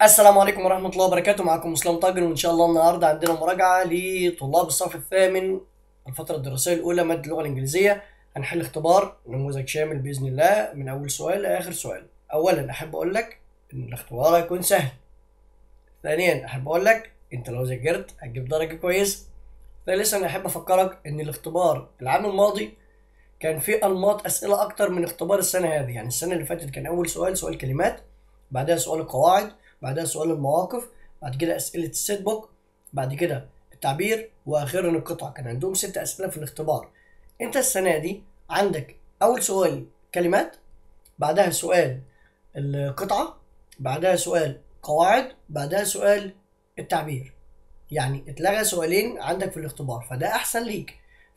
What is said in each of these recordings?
السلام عليكم ورحمة الله وبركاته معكم اسلام طاجن وان شاء الله النهارده عندنا مراجعة لطلاب الصف الثامن الفترة الدراسية الأولى مادة اللغة الإنجليزية هنحل اختبار نموذج شامل بإذن الله من أول سؤال لآخر سؤال أولا أحب أقول لك إن الاختبار هيكون سهل ثانيا أحب أقول لك أنت لو ذاكرت هتجيب درجة كويسة ثالثا أحب أفكرك إن الاختبار العام الماضي كان فيه أنماط أسئلة أكتر من اختبار السنة هذه يعني السنة اللي فاتت كان أول سؤال سؤال كلمات بعدها سؤال القواعد بعدها سؤال المواقف بعد كده أسئلة السيت بوك بعد كده التعبير وأخيرا القطع كان عندهم ست أسئلة في الاختبار أنت السنة دي عندك أول سؤال كلمات بعدها سؤال القطعة بعدها سؤال قواعد بعدها سؤال التعبير يعني اتلغى سؤالين عندك في الاختبار فده أحسن ليك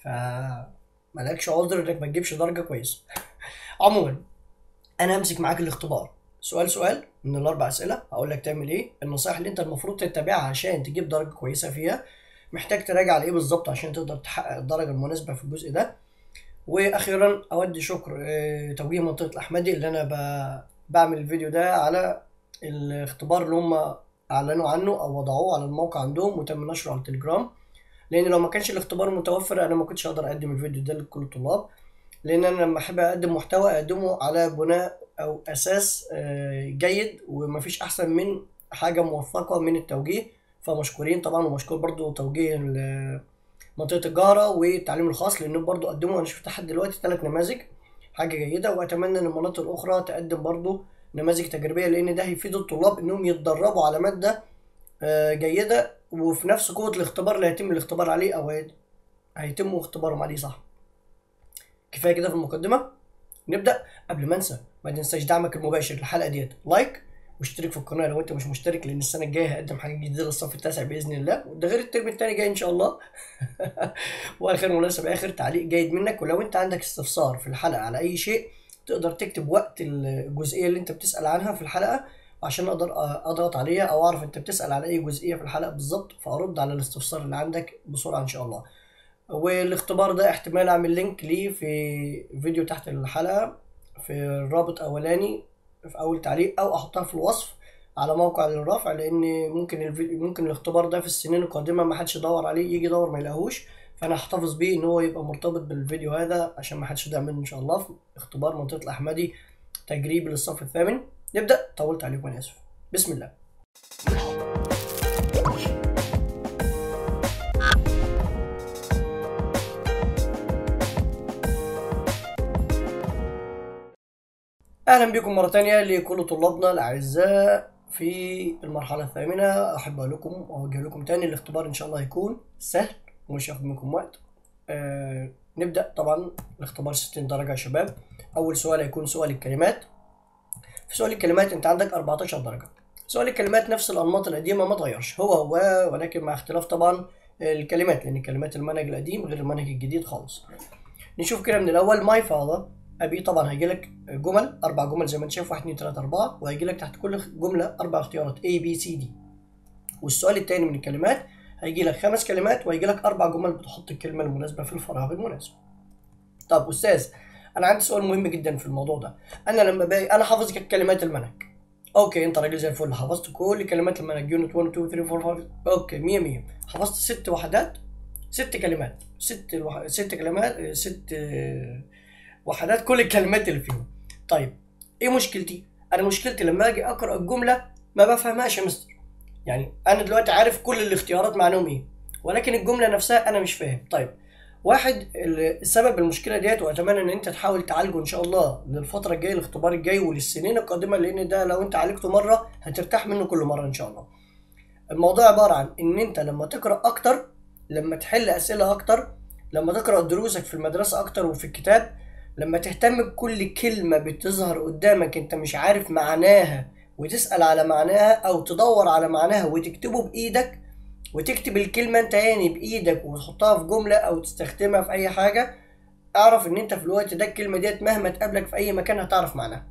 فملكش عذر إنك ما تجيبش درجة كويسة عموما أنا همسك معاك الاختبار سؤال سؤال من الاربع اسئله هقول لك تعمل ايه النصائح اللي انت المفروض تتبعها عشان تجيب درجه كويسه فيها محتاج تراجع على ايه بالظبط عشان تقدر تحقق الدرجه المناسبه في الجزء ده واخيرا اودي شكر آه، توجيه منطقه الاحمدي اللي انا ب- بعمل الفيديو ده على الاختبار اللي هم اعلنوا عنه او وضعوه على الموقع عندهم وتم نشره على التليجرام لان لو ما كانش الاختبار متوفر انا ما كنتش هقدر اقدم الفيديو ده لكل الطلاب لان انا لما احب اقدم محتوى اقدمه على بناء او اساس آه، جيد ومفيش احسن من حاجه موثقه من التوجيه فمشكورين طبعا ومشكور برضو توجيه ال- منطقه الجهره والتعليم الخاص لانهم برضو قدموا انا شفت لحد دلوقتي ثلاث نماذج حاجه جيده واتمنى ان المناطق الاخرى تقدم برضو نماذج تجريبيه لان ده هيفيد الطلاب انهم يتدربوا على ماده آه، جيده وفي نفس قوه الاختبار اللي هيتم الاختبار عليه او هي- هيتم اختبارهم عليه صح كفايه كده في المقدمه نبدا قبل ما انسى ما تنساش دعمك المباشر للحلقه ديت لايك واشترك في القناه لو انت مش مشترك لان السنه الجايه هقدم حاجات جديده للصف التاسع باذن الله وده غير الترم الثاني جاي ان شاء الله واخر مناسبه اخر تعليق جيد منك ولو انت عندك استفسار في الحلقه على اي شيء تقدر تكتب وقت الجزئيه اللي انت بتسال عنها في الحلقه عشان اقدر اضغط عليها او اعرف انت بتسال على اي جزئيه في الحلقه بالظبط فارد على الاستفسار اللي عندك بسرعه ان شاء الله والاختبار ده احتمال اعمل لينك ليه في فيديو تحت الحلقه في الرابط اولاني في اول تعليق او احطها في الوصف على موقع للرفع لان ممكن الفي... ممكن الاختبار ده في السنين القادمه ما حدش يدور عليه يجي يدور ما يلاقوهوش فانا هحتفظ بيه ان هو يبقى مرتبط بالفيديو هذا عشان ما حدش يضيع منه ان شاء الله في اختبار منطقه الاحمدي تجريبي للصف الثامن نبدا طولت عليكم انا اسف بسم الله اهلا بكم مره تانية لكل طلابنا الاعزاء في المرحله الثامنه احب اقول لكم واوجه لكم تاني الاختبار ان شاء الله هيكون سهل ومش هياخد منكم وقت آه نبدا طبعا الاختبار 60 درجه يا شباب اول سؤال هيكون سؤال الكلمات في سؤال الكلمات انت عندك 14 درجه سؤال الكلمات نفس الانماط القديمه ما اتغيرش هو هو ولكن مع اختلاف طبعا الكلمات لان كلمات المنهج القديم غير المنهج الجديد خالص نشوف كده من الاول ماي فاذر ابي طبعا هيجي لك جمل اربع جمل زي ما انت شايف 1 2 3 4 وهيجي لك تحت كل جمله اربع اختيارات A B C D والسؤال الثاني من الكلمات هيجي لك خمس كلمات وهيجي لك اربع جمل بتحط الكلمه المناسبه في الفراغ المناسب طب استاذ انا عندي سؤال مهم جدا في الموضوع ده انا لما باجي انا حافظ كلمات المنهج اوكي انت راجل زي الفل حفظت كل كلمات المنهج يونت 1 2 3 4 5 اوكي 100 100 حفظت ست وحدات ست كلمات ست الوح... ست كلمات ست آه، وحدات كل الكلمات اللي فيهم طيب ايه مشكلتي انا مشكلتي لما اجي اقرا الجمله ما بفهمهاش يا مستر يعني انا دلوقتي عارف كل الاختيارات معناهم ايه ولكن الجمله نفسها انا مش فاهم طيب واحد ال- السبب المشكله ديت واتمنى ان انت تحاول تعالجه ان شاء الله للفتره الجايه الاختبار الجاي وللسنين القادمه لان ده لو انت عالجته مره هترتاح منه كل مره ان شاء الله الموضوع عباره عن ان انت لما تقرا اكتر لما تحل اسئله اكتر لما تقرا دروسك في المدرسه اكتر وفي الكتاب لما تهتم بكل كلمه بتظهر قدامك انت مش عارف معناها وتسال على معناها او تدور على معناها وتكتبه بايدك وتكتب الكلمه انت يعني بايدك وتحطها في جمله او تستخدمها في اي حاجه اعرف ان انت في الوقت ده الكلمه ديت مهما تقابلك في اي مكان هتعرف معناها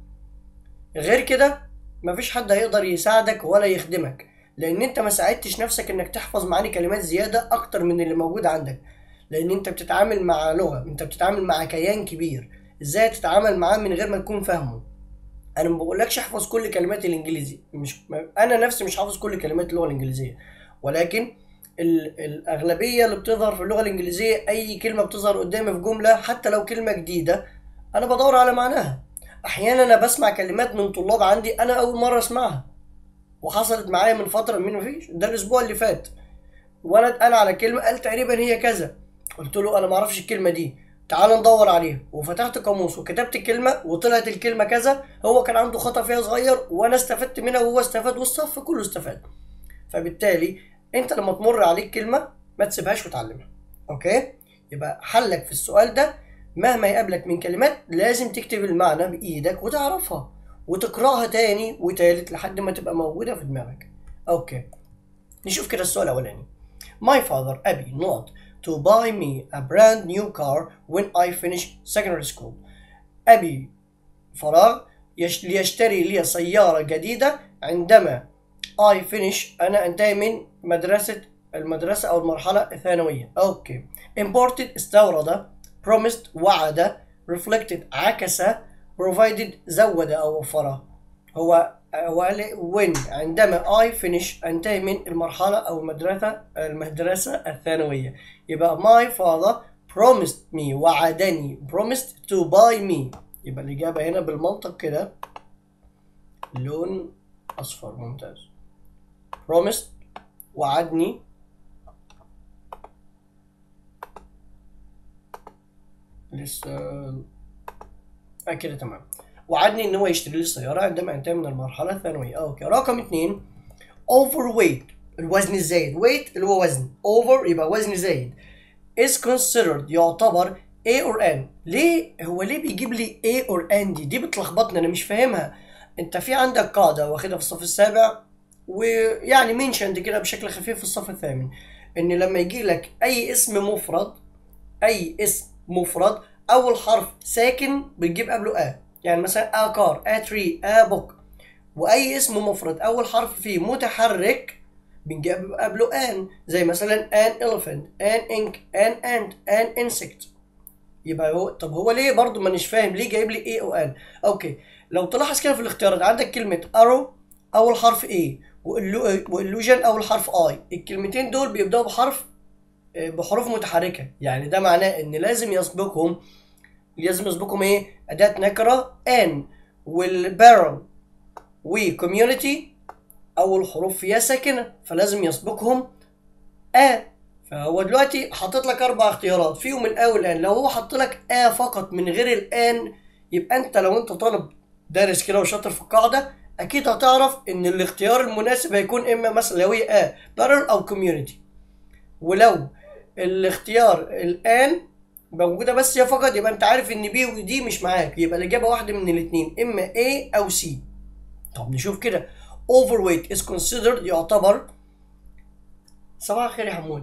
غير كده مفيش حد هيقدر يساعدك ولا يخدمك لان انت ما ساعدتش نفسك انك تحفظ معاني كلمات زياده اكتر من اللي موجود عندك لان انت بتتعامل مع لغه انت بتتعامل مع كيان كبير ازاي تتعامل معاه من غير ما تكون فاهمه انا ما بقولكش احفظ كل كلمات الانجليزي مش انا نفسي مش حافظ كل كلمات اللغه الانجليزيه ولكن ال- الاغلبيه اللي بتظهر في اللغه الانجليزيه اي كلمه بتظهر قدامي في جمله حتى لو كلمه جديده انا بدور على معناها احيانا انا بسمع كلمات من طلاب عندي انا اول مره اسمعها وحصلت معايا من فتره من مفيش ده الاسبوع اللي فات ولد قال على كلمه قال تقريبا هي كذا قلت له انا ما اعرفش الكلمه دي تعال ندور عليها وفتحت قاموس وكتبت الكلمه وطلعت الكلمه كذا هو كان عنده خطا فيها صغير وانا استفدت منها وهو استفاد والصف كله استفاد فبالتالي انت لما تمر عليك كلمه ما تسيبهاش وتعلمها اوكي يبقى حلك في السؤال ده مهما يقابلك من كلمات لازم تكتب المعنى بايدك وتعرفها وتقراها تاني وتالت لحد ما تبقى موجوده في دماغك اوكي نشوف كده السؤال الاولاني My father أبي not to buy me a brand new car when I finish secondary school أبي فراغ يش... ليشتري لي سيارة جديدة عندما I finish أنا أنتهي من مدرسة المدرسة أو المرحلة الثانوية أوكي imported استورد promised وعد reflected عكس provided زود أو وفر هو هو قال لي when عندما I finish أنتهي من المرحلة أو المدرسة المدرسة الثانوية يبقى my father promised me وعدني promised to buy me يبقى الإجابة هنا بالمنطق كده لون أصفر ممتاز promised وعدني لسه آه كده تمام وعدني ان هو يشتري لي السياره عندما انتهي من المرحله الثانويه اوكي رقم اتنين اوفر ويت الوزن الزايد ويت اللي هو وزن اوفر يبقى وزن زايد is considered يعتبر A or N ليه هو ليه بيجيب لي A or N دي دي بتلخبطني انا مش فاهمها انت في عندك قاعده واخدها في الصف السابع ويعني منشند كده بشكل خفيف في الصف الثامن ان لما يجي لك اي اسم مفرد اي اسم مفرد اول حرف ساكن بتجيب قبله ا يعني مثلا ا كار ا تري ا بوك واي اسم مفرد اول حرف فيه متحرك بنجيب قبله ان زي مثلا ان elephant ان انك ان انت ان انسكت يبقى هو طب هو ليه برضو مانيش فاهم ليه جايب لي ايه او ان اوكي لو تلاحظ كده في الاختيارات عندك كلمه ارو اول حرف ايه واللوجن اول حرف اي الكلمتين دول بيبداوا بحرف بحروف متحركه يعني ده معناه ان لازم يسبقهم لازم يسبقهم ايه اداه نكره ان والبارل وكوميونتي اول حروف فيها ساكنه فلازم يسبقهم ا فهو دلوقتي حاطط لك اربع اختيارات فيهم الا والان لو هو حط لك ا فقط من غير الان يبقى انت لو انت طالب دارس كده وشاطر في القاعده اكيد هتعرف ان الاختيار المناسب هيكون اما مثلا لو هي ا بارل او كوميونتي ولو الاختيار الان موجوده بس هي فقط يبقى انت عارف ان بي ودي مش معاك يبقى الاجابه واحده من الاثنين اما A او C طب نشوف كده overweight is considered يعتبر صباح الخير يا حمود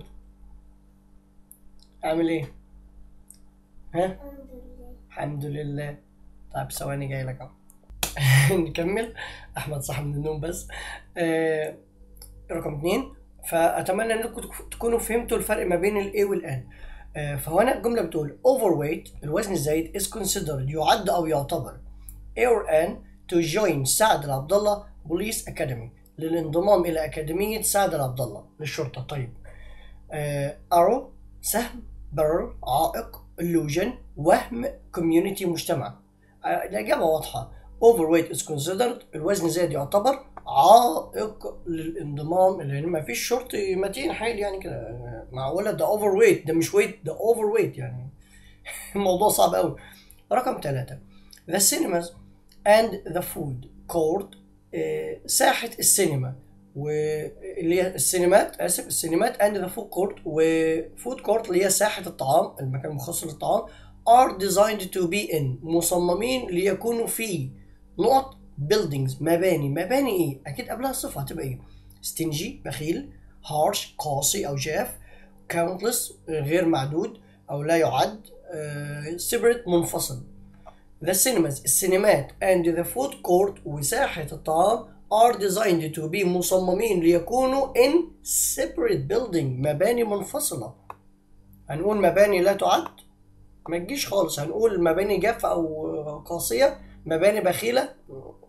عامل ايه؟ ها؟ الحمد لله طيب ثواني جاي لك اهو نكمل احمد صح من النوم بس آه رقم اتنين فاتمنى انكم تكونوا فهمتوا الفرق ما بين الاي والان آه فهنا الجمله بتقول overweight الوزن الزايد is considered يعد او يعتبر A or N to join سعد العبد الله بوليس اكاديمي للانضمام الى اكاديميه سعد العبد الله للشرطه طيب آه arrow سهم برر عائق illusion وهم community مجتمع آه الاجابه واضحه overweight is considered الوزن زايد يعتبر عائق للانضمام لان ما فيش شرطي متين حيل يعني كده معقوله ده اوفر ويت ده مش ويت ده اوفر ويت يعني الموضوع صعب قوي رقم ثلاثة the cinemas and the food court آه ساحة السينما واللي هي السينمات اسف السينمات and the food court وفود كورت اللي هي ساحة الطعام المكان المخصص للطعام are designed to be in مصممين ليكونوا فيه نقط buildings مباني مباني ايه اكيد قبلها صفه هتبقى ايه stingy بخيل harsh قاسي او جاف countless غير معدود او لا يعد uh, separate منفصل the cinemas السينمات and the food court وساحة الطعام are designed to be مصممين ليكونوا in separate building مباني منفصلة هنقول مباني لا تعد ما تجيش خالص هنقول مباني جافة أو قاسية مباني بخيلة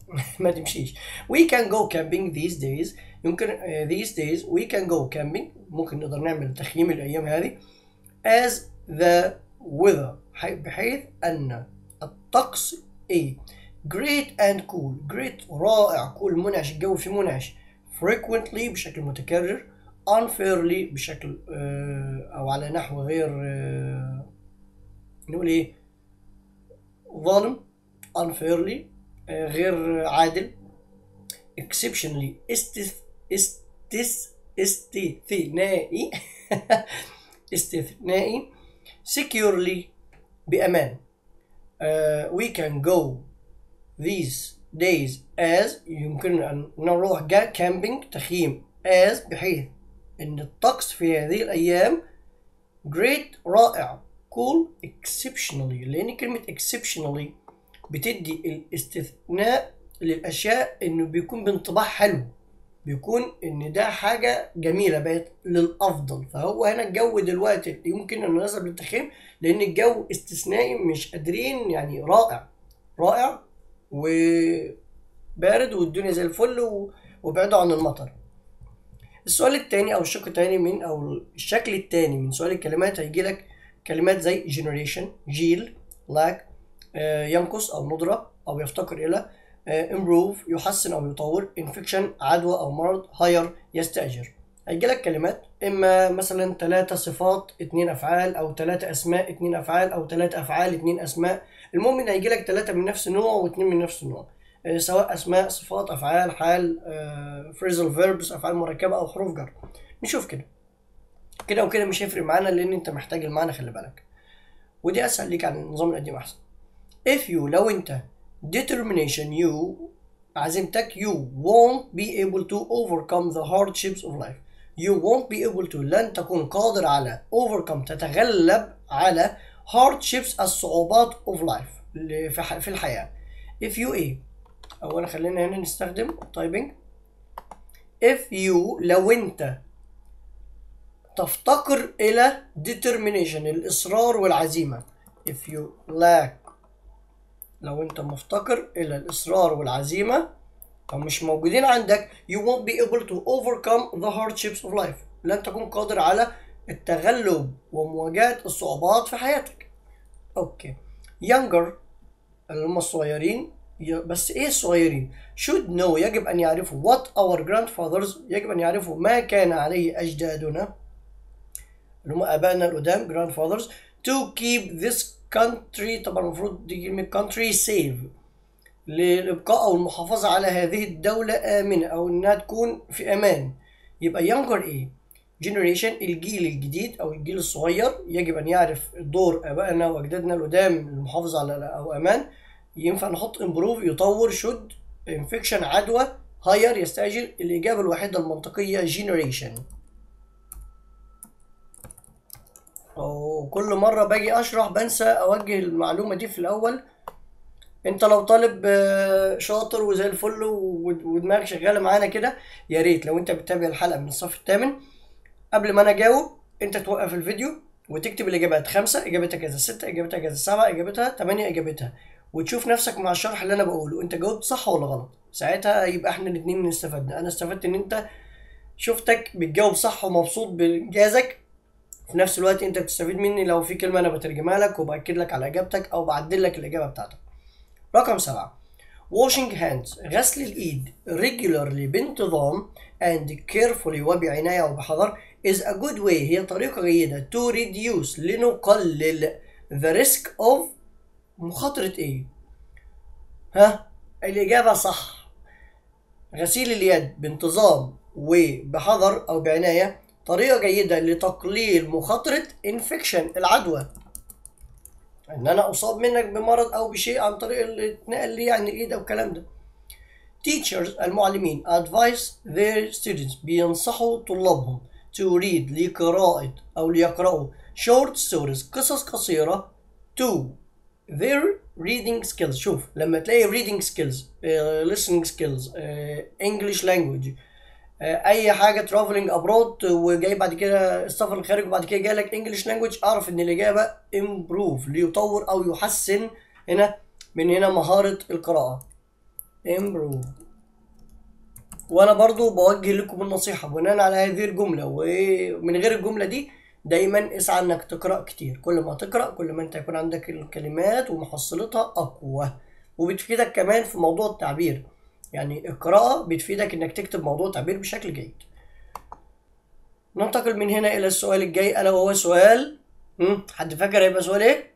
ما تمشيش we can go camping these days يمكن uh, these days we can go camping ممكن نقدر نعمل تخييم الأيام هذه as the weather حي- بحيث أن الطقس إيه great and cool great رائع cool منعش الجو فيه منعش frequently بشكل متكرر unfairly بشكل آه، أو على نحو غير آه، نقول إيه ظالم unfairly آه، غير عادل exceptionally استث استث استثنائي استثنائي securely بأمان uh, we can go these days as يمكن أن نروح جا كامبينج تخييم as بحيث إن الطقس في هذه الأيام great رائع cool exceptionally لأن كلمة exceptionally بتدي الاستثناء للأشياء إنه بيكون بانطباع حلو بيكون إن ده حاجة جميلة بقت للأفضل فهو هنا الجو دلوقتي يمكن إنه يناسب للتخييم لأن الجو استثنائي مش قادرين يعني رائع رائع وبارد والدنيا زي الفل و- وبعدوا عن المطر السؤال التاني او الشق التاني من او الشكل التاني من سؤال الكلمات هيجي لك كلمات زي generation جيل lack آه، ينقص او ندرة او يفتقر الى آه، improve يحسن او يطور infection عدوى او مرض hire يستأجر هيجي لك كلمات اما مثلا ثلاثة صفات اتنين افعال او ثلاثة اسماء اتنين افعال او ثلاثة افعال اتنين اسماء المهم ان هيجي لك ثلاثة من نفس النوع واتنين من نفس النوع آه، سواء اسماء صفات افعال حال فريزل فيربس افعال مركبه او حروف جر نشوف كده كده وكده مش هيفرق معانا لان انت محتاج المعنى خلي بالك ودي اسهل ليك عن النظام القديم احسن if you لو انت determination you عزيمتك you won't be able to overcome the hardships of life you won't be able to لن تكون قادر على overcome تتغلب على hardships الصعوبات of life اللي في ح- في الحياة if you ايه اولا خلينا هنا نستخدم typing if you لو انت تفتقر الى determination الاصرار والعزيمة if you lack لو انت مفتقر الى الاصرار والعزيمة او مش موجودين عندك you won't be able to overcome the hardships of life لن تكون قادر على التغلب ومواجهة الصعوبات في حياتك اوكي younger اللي هم الصغيرين ي- بس ايه الصغيرين should know يجب ان يعرفوا what our grandfathers يجب ان يعرفوا ما كان عليه اجدادنا اللي هم ابائنا القدام grandfathers to keep this country طبعا المفروض دي كلمة country safe للإبقاء أو المحافظة على هذه الدولة آمنة أو إنها تكون في أمان يبقى younger إيه؟ generation الجيل الجديد أو الجيل الصغير يجب أن يعرف دور آبائنا وأجدادنا القدام للمحافظة على أو أمان ينفع نحط improve يطور should infection عدوى hire يستأجر الإجابة الوحيدة المنطقية generation وكل مرة باجي أشرح بنسى أوجه المعلومة دي في الأول انت لو طالب آه، شاطر وزي الفل و- ودماغك شغاله معانا كده يا ريت لو انت بتتابع الحلقه من الصف الثامن قبل ما انا اجاوب انت توقف الفيديو وتكتب الاجابات خمسه اجابتها كذا سته اجابتها كذا سبعه اجابتها ثمانيه اجابتها وتشوف نفسك مع الشرح اللي انا بقوله انت جاوبت صح ولا غلط ساعتها يبقى احنا الاثنين استفدنا انا استفدت ان انت شفتك بتجاوب صح ومبسوط بانجازك في نفس الوقت انت بتستفيد مني لو في كلمه انا بترجمها لك وباكد لك على اجابتك او بعدل لك الاجابه بتاعتك رقم سبعة washing hands غسل الإيد regularly بانتظام and carefully وبعناية وبحذر is a good way هي طريقة جيدة to reduce لنقلل the risk of مخاطرة إيه؟ ها؟ الإجابة صح غسيل اليد بانتظام وبحذر أو بعناية طريقة جيدة لتقليل مخاطرة infection العدوى ان انا اصاب منك بمرض او بشيء عن طريق اللي اتنقل لي عن الايد او الكلام ده teachers المعلمين advise their students بينصحوا طلابهم to read لقراءة أو ليقرأوا short stories قصص قصيرة to their reading skills شوف لما تلاقي reading skills uh, listening skills uh, English language uh, أي حاجة traveling abroad وجاي بعد كده السفر الخارج وبعد كده جاي لك English language أعرف إن الإجابة improve ليطور أو يحسن هنا من هنا مهارة القراءة improve وانا برضو بوجه لكم النصيحة بناء على هذه الجملة ومن غير الجملة دي دايما اسعى انك تقرأ كتير كل ما تقرأ كل ما انت يكون عندك الكلمات ومحصلتها اقوى وبتفيدك كمان في موضوع التعبير يعني القراءة بتفيدك انك تكتب موضوع التعبير بشكل جيد ننتقل من هنا الى السؤال الجاي الا وهو سؤال هم، حد فاكر هيبقى سؤال ايه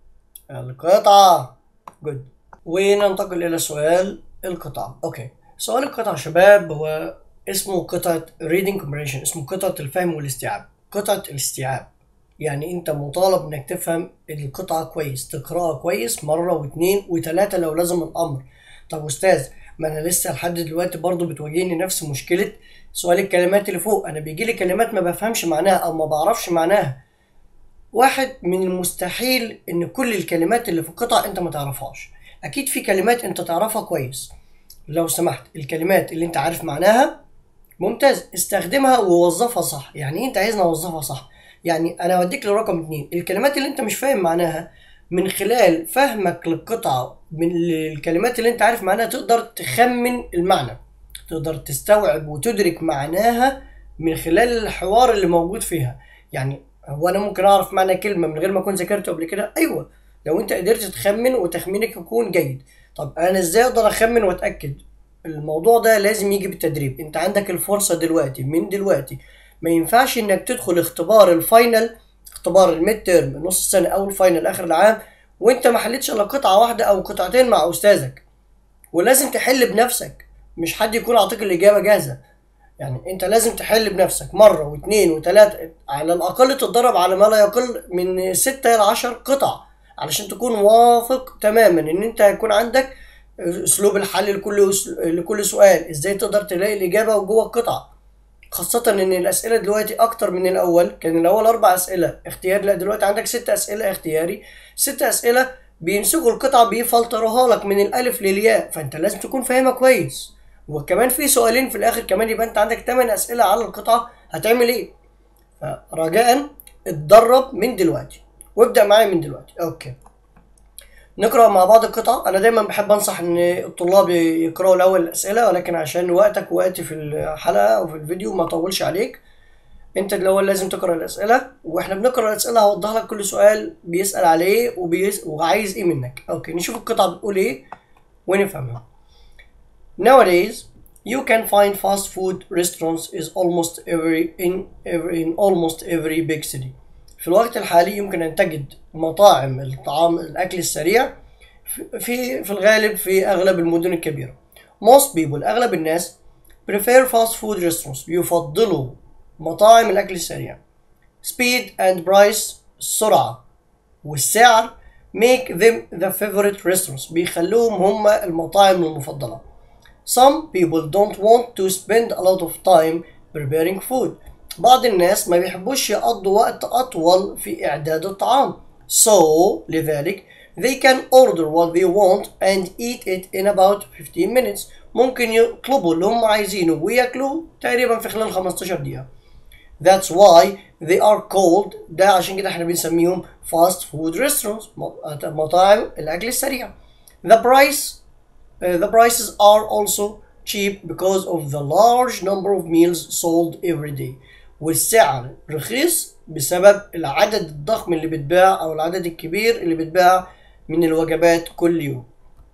القطعة جود وننتقل الى سؤال القطعة اوكي سؤال القطعة يا شباب هو اسمه قطعة reading comprehension اسمه قطعة الفهم والاستيعاب قطعة الاستيعاب يعني انت مطالب انك تفهم القطعة كويس تقراها كويس مرة واتنين وتلاتة لو لازم الامر طب استاذ ما انا لسه لحد دلوقتي برضو بتواجهني نفس مشكلة سؤال الكلمات اللي فوق انا بيجي لي كلمات ما بفهمش معناها او ما بعرفش معناها واحد من المستحيل ان كل الكلمات اللي في القطعة انت ما تعرفهاش اكيد في كلمات انت تعرفها كويس لو سمحت الكلمات اللي انت عارف معناها ممتاز استخدمها ووظفها صح يعني إيه انت عايزني اوظفها صح يعني انا هوديك لرقم اتنين الكلمات اللي انت مش فاهم معناها من خلال فهمك للقطعة من الكلمات اللي انت عارف معناها تقدر تخمن المعنى تقدر تستوعب وتدرك معناها من خلال الحوار اللي موجود فيها يعني هو انا ممكن اعرف معنى كلمة من غير ما اكون ذاكرته قبل كده ايوه لو انت قدرت تخمن وتخمينك يكون جيد طب انا ازاي اقدر اخمن واتاكد الموضوع ده لازم يجي بالتدريب انت عندك الفرصه دلوقتي من دلوقتي ما ينفعش انك تدخل اختبار الفاينل اختبار الميد تيرم نص السنه او الفاينل اخر العام وانت ما حلتش الا قطعه واحده او قطعتين مع استاذك ولازم تحل بنفسك مش حد يكون عاطيك الاجابه جاهزه يعني انت لازم تحل بنفسك مره واثنين وثلاثه على الاقل تتدرب على ما لا يقل من ستة الى عشر قطع علشان تكون واثق تماما ان انت هيكون عندك اسلوب الحل لكل لكل سؤال ازاي تقدر تلاقي الاجابه جوه القطعه خاصة ان الاسئلة دلوقتي اكتر من الاول كان الاول اربع اسئلة اختياري لا دلوقتي عندك ست اسئلة اختياري ست اسئلة بيمسكوا القطعة بيفلتروها لك من الالف للياء فانت لازم تكون فاهمها كويس وكمان في سؤالين في الاخر كمان يبقى انت عندك 8 اسئلة على القطعة هتعمل ايه فرجاء اتدرب من دلوقتي وابدأ معايا من دلوقتي اوكي نقرا مع بعض القطع انا دايما بحب انصح ان الطلاب يقراوا الاول الاسئله ولكن عشان وقتك ووقتي في الحلقه او في الفيديو ما اطولش عليك انت الاول لازم تقرا الاسئله واحنا بنقرا الاسئله هوضح لك كل سؤال بيسال عليه وبيس... وعايز ايه منك اوكي نشوف القطعه بتقول ايه ونفهمها nowadays you can find fast food restaurants is almost every in every in almost every big city في الوقت الحالي يمكن أن تجد مطاعم الطعام الأكل السريع في في الغالب في أغلب المدن الكبيرة. Most people أغلب الناس prefer fast food restaurants يفضلوا مطاعم الأكل السريع. Speed and price السرعة والسعر make them the favorite restaurants بيخلوهم هم المطاعم المفضلة. Some people don't want to spend a lot of time preparing food. بعض الناس ما بيحبوش يقضوا وقت أطول في إعداد الطعام so لذلك they can order what they want and eat it in about 15 minutes ممكن يطلبوا اللي هم عايزينه وياكلوه تقريبا في خلال 15 دقيقة That's why they are called ده عشان كده احنا بنسميهم fast food restaurants مطاعم الأكل السريع The price uh, the prices are also cheap because of the large number of meals sold every day والسعر رخيص بسبب العدد الضخم اللي بيتباع او العدد الكبير اللي بيتباع من الوجبات كل يوم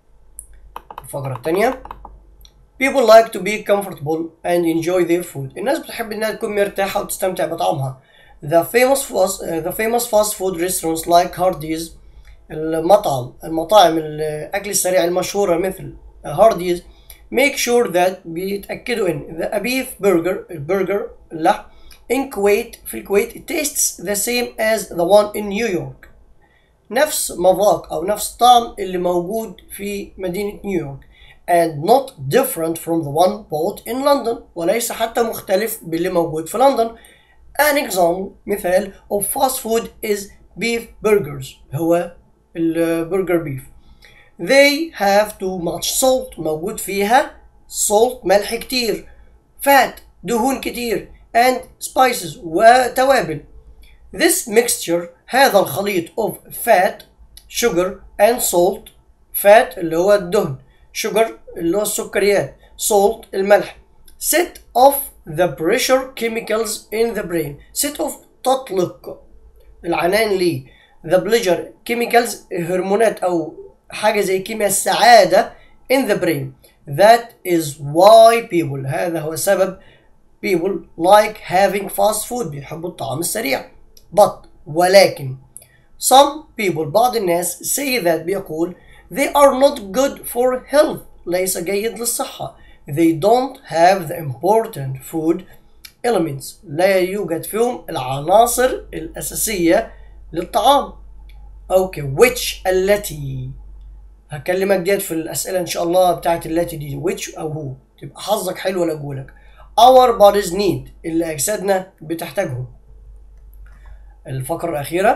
الفقرة الثانية People like to be comfortable and enjoy their food الناس بتحب انها تكون مرتاحة وتستمتع بطعمها The famous fast, uh, the famous fast food restaurants like Hardee's المطعم المطاعم الأكل السريع المشهورة مثل Hardee's make sure that بيتأكدوا إن the beef burger البرجر اللحم in Kuwait في الكويت it tastes the same as the one in New York نفس مذاق أو نفس الطعم اللي موجود في مدينة نيويورك and not different from the one bought in London وليس حتى مختلف باللي موجود في لندن an example مثال of fast food is beef burgers هو البرجر بيف they have too much salt موجود فيها salt ملح كتير fat دهون كتير and spices وتوابل this mixture هذا الخليط of fat sugar and salt fat اللي هو الدهن sugar اللي هو السكريات salt الملح set off the pressure chemicals in the brain set off تطلق العنان ليه the pleasure chemicals هرمونات او حاجه زي كيمياء السعاده in the brain that is why people هذا هو سبب people like having fast food بيحبوا الطعام السريع but ولكن some people بعض الناس say that بيقول they are not good for health ليس جيد للصحة they don't have the important food elements لا يوجد فيهم العناصر الأساسية للطعام اوكي which التي هكلمك ديت في الأسئلة إن شاء الله بتاعت التي دي which أو هو تبقى حظك حلو ولا أقولك our bodies need اللي أجسادنا بتحتاجهم الفقرة الأخيرة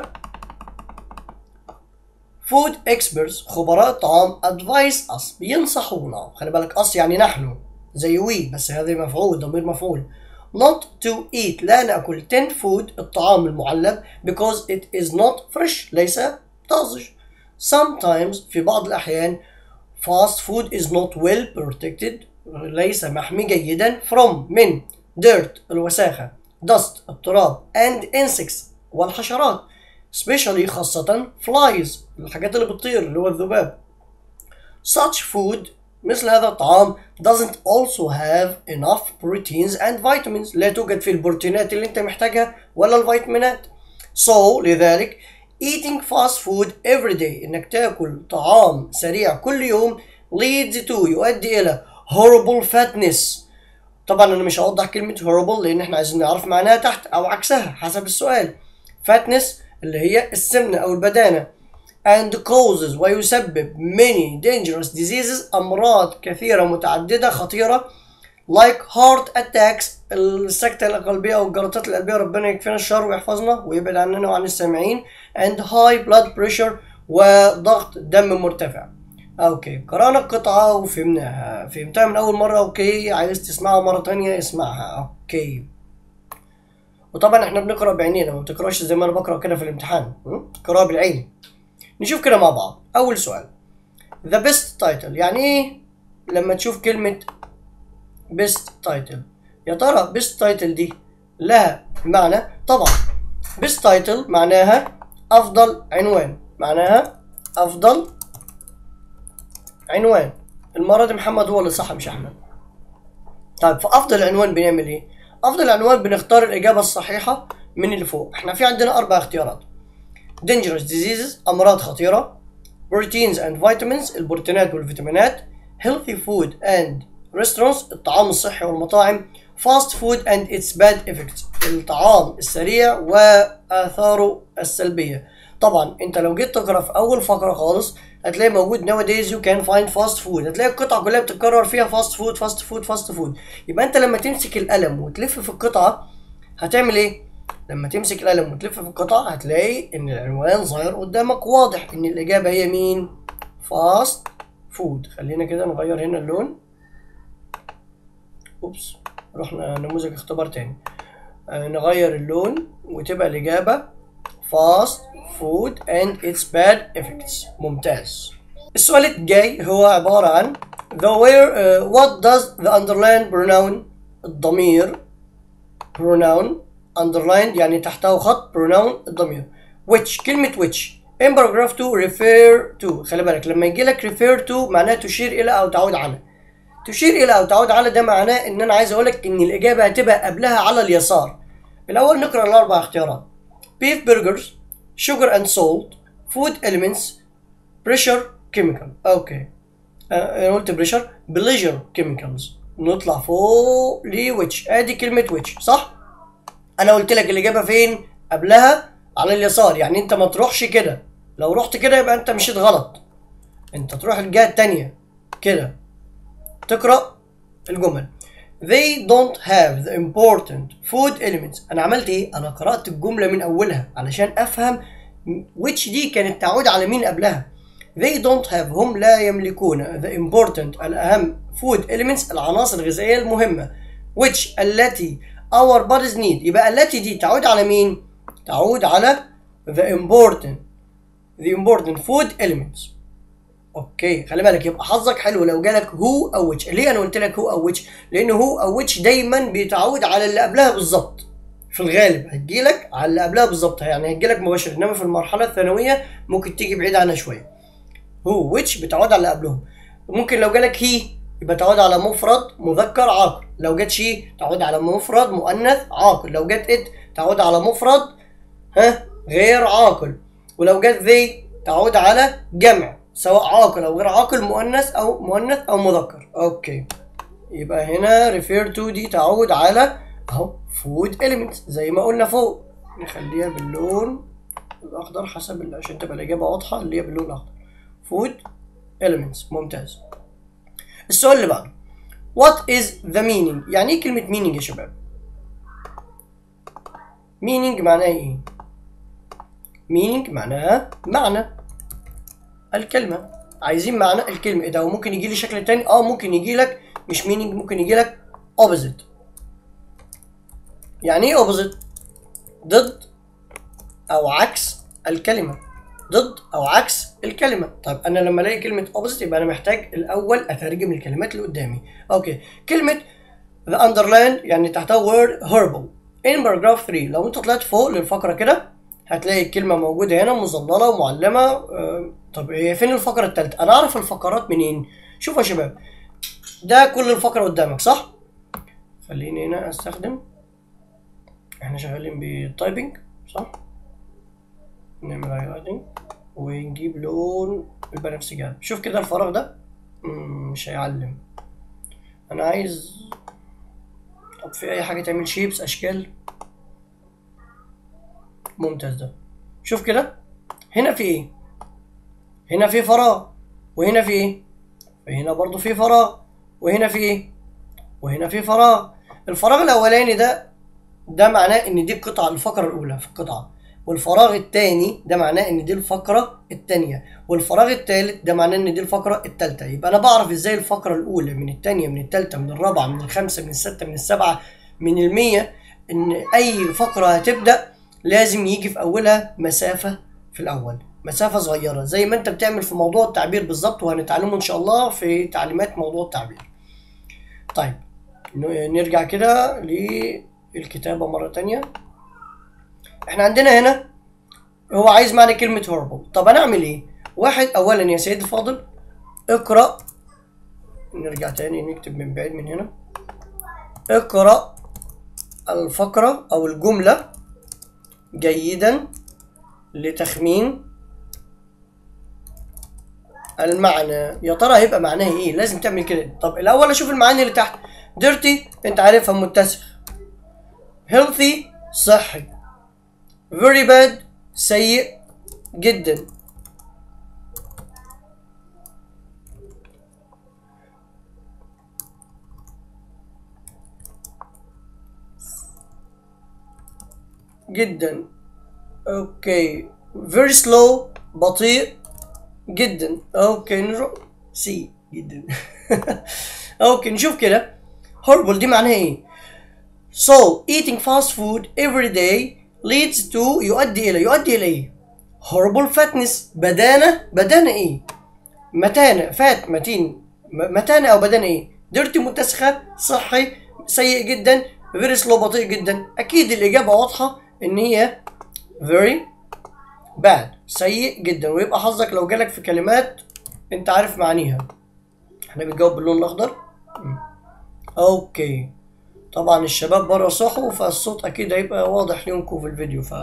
food experts خبراء الطعام advise us بينصحونا خلي بالك us يعني نحن زي we بس هذا مفعول ضمير مفعول not to eat لا نأكل 10 food الطعام المعلب because it is not fresh ليس طازج sometimes في بعض الأحيان fast food is not well protected ليس محمي جيدا from من dirt الوساخة dust التراب and insects والحشرات especially خاصة flies الحاجات اللي بتطير اللي هو الذباب such food مثل هذا الطعام doesn't also have enough proteins and vitamins لا توجد فيه البروتينات اللي انت محتاجها ولا الفيتامينات so لذلك eating fast food every day انك تاكل طعام سريع كل يوم leads to يؤدي الى horrible fatness طبعا انا مش هوضح كلمة horrible لان احنا عايزين نعرف معناها تحت او عكسها حسب السؤال fatness اللي هي السمنة او البدانة and causes ويسبب many dangerous diseases أمراض كثيرة متعددة خطيرة like heart attacks السكتة القلبية أو الجلطات القلبية ربنا يكفينا الشر ويحفظنا ويبعد عننا وعن السامعين and high blood pressure وضغط دم مرتفع اوكي قرانا القطعة وفهمناها فهمتها من أول مرة اوكي عايز تسمعها مرة تانية اسمعها اوكي وطبعا احنا بنقرا بعينينا ما بتقراش زي ما انا بقرا كده في الامتحان قراءة بالعين نشوف كده مع بعض اول سؤال the best title يعني ايه لما تشوف كلمة best title يا ترى best title دي لها معنى طبعا best title معناها افضل عنوان معناها افضل عنوان المرة دي محمد هو اللي صح مش احمد طيب في افضل عنوان بنعمل ايه افضل عنوان بنختار الاجابة الصحيحة من اللي فوق احنا في عندنا اربع اختيارات dangerous diseases أمراض خطيرة proteins and vitamins البروتينات والفيتامينات healthy food and restaurants الطعام الصحي والمطاعم fast food and its bad effects الطعام السريع وآثاره السلبية طبعا انت لو جيت تقرا في اول فقره خالص هتلاقي موجود nowadays you can find fast food هتلاقي القطعه كلها بتتكرر فيها fast food fast food fast food يبقى انت لما تمسك القلم وتلف في القطعه هتعمل ايه لما تمسك القلم وتلف في القطع هتلاقي ان العنوان ظاهر قدامك واضح ان الاجابه هي مين فاست فود خلينا كده نغير هنا اللون اوبس رحنا نموذج اختبار تاني آه نغير اللون وتبقى الاجابه فاست فود and its bad effects ممتاز السؤال الجاي هو عباره عن the where uh, what does the underlined pronoun الضمير pronoun underlined يعني تحته خط pronoun الضمير which كلمة which in paragraph 2 refer to خلي بالك لما يجي لك refer to معناه تشير إلى أو تعود على تشير إلى أو تعود على ده معناه إن أنا عايز أقول لك إن الإجابة هتبقى قبلها على اليسار الأول نقرأ الأربع اختيارات beef burgers sugar and salt food elements pressure chemical أوكي أنا قلت pressure pleasure chemicals نطلع فوق ل which ادي كلمة which صح؟ انا قلت لك الاجابه فين قبلها على اليسار يعني انت ما تروحش كده لو رحت كده يبقى انت مشيت غلط انت تروح الجهه التانية كده تقرا الجمل they don't have the important food elements انا عملت ايه انا قرات الجمله من اولها علشان افهم which دي كانت تعود على مين قبلها they don't have هم لا يملكون the important الاهم food elements العناصر الغذائيه المهمه which التي our bodies need يبقى التي دي تعود على مين؟ تعود على the important the important food elements اوكي خلي بالك يبقى حظك حلو لو جالك هو او ويتش ليه انا قلت لك هو او ويتش لان هو او ويتش دايما بيتعود على اللي قبلها بالظبط في الغالب هتجيلك على اللي قبلها بالظبط يعني هتجيلك مباشر انما في المرحله الثانويه ممكن تيجي بعيد عنها شويه هو ويتش بتعود على اللي قبلهم ممكن لو جالك هي يبقى تعود على مفرد مذكر عاقل لو جت شي تعود على مفرد مؤنث عاقل لو جت ات تعود على مفرد ها غير عاقل ولو جت ذي تعود على جمع سواء عاقل او غير عاقل مؤنث او مؤنث او مذكر اوكي يبقى هنا refer to دي تعود على اهو food elements زي ما قلنا فوق نخليها باللون الاخضر حسب ال- عشان تبقى الاجابه واضحه اللي هي باللون الاخضر food elements ممتاز السؤال اللي بعده what is the meaning يعني ايه كلمه meaning يا شباب meaning معناها ايه meaning معناها معنى الكلمة عايزين معنى الكلمة ايه ده هو ممكن يجي لي شكل تاني اه ممكن يجي لك مش meaning ممكن يجي لك opposite يعني ايه opposite ضد او عكس الكلمة ضد او عكس الكلمة طيب انا لما الاقي كلمة opposite يبقى انا محتاج الاول اترجم الكلمات اللي قدامي اوكي كلمة the underline يعني تحتها word horrible in paragraph 3 لو انت طلعت فوق للفقرة كده هتلاقي الكلمة موجودة هنا مظللة ومعلمة آه، طب هي فين الفقرة التالتة؟ أنا أعرف الفقرات منين؟ شوفوا يا شباب ده كل الفقرة قدامك صح؟ خليني هنا أستخدم احنا شغالين بالتايبنج صح؟ نعمل هايلايتنج ونجيب لون البنفسجي شوف كده الفراغ ده مم، مش هيعلم أنا عايز طب في أي حاجة تعمل شيبس أشكال ممتاز ده شوف كده هنا في ايه هنا في فراغ وهنا في ايه وهنا برضو في فراغ وهنا في ايه وهنا في فراغ الفراغ الاولاني ده ده معناه ان دي القطعه الفقره الاولى في القطعه والفراغ الثاني ده معناه ان دي الفقره الثانيه والفراغ الثالث ده معناه ان دي الفقره الثالثه يبقى انا بعرف ازاي الفقره الاولى من الثانيه من الثالثه من الرابعه من الخامسه من السته من السبعه من المية ان اي فقره هتبدا لازم يجي في اولها مسافه في الاول مسافه صغيره زي ما انت بتعمل في موضوع التعبير بالظبط وهنتعلمه ان شاء الله في تعليمات موضوع التعبير طيب ن- نرجع كده للكتابه مره تانية احنا عندنا هنا هو عايز معنى كلمه horrible طب انا اعمل ايه واحد اولا يا سيد الفاضل اقرا نرجع تاني نكتب من بعيد من هنا اقرا الفقره او الجمله جيدا لتخمين المعنى يا ترى هيبقى معناها ايه لازم تعمل كده طب الاول اشوف المعاني اللي تحت ديرتي انت عارفها متسخ healthy صحي very bad سيء جدا جدا اوكي very slow بطيء جدا اوكي نروح سي جدا اوكي نشوف كده horrible دي معناها ايه so eating fast food every day leads to يؤدي الى يؤدي الى ايه horrible fatness بدانة بدانة ايه متانة فات متين م- متانة او بدانة ايه ديرتي متسخة صحي سيء جدا very slow بطيء جدا اكيد الاجابة واضحة ان هي very bad سيء جدا ويبقى حظك لو جالك في كلمات انت عارف معانيها احنا بنجاوب باللون الاخضر مم. اوكي طبعا الشباب بره صحوا فالصوت اكيد هيبقى واضح لينكم في الفيديو ف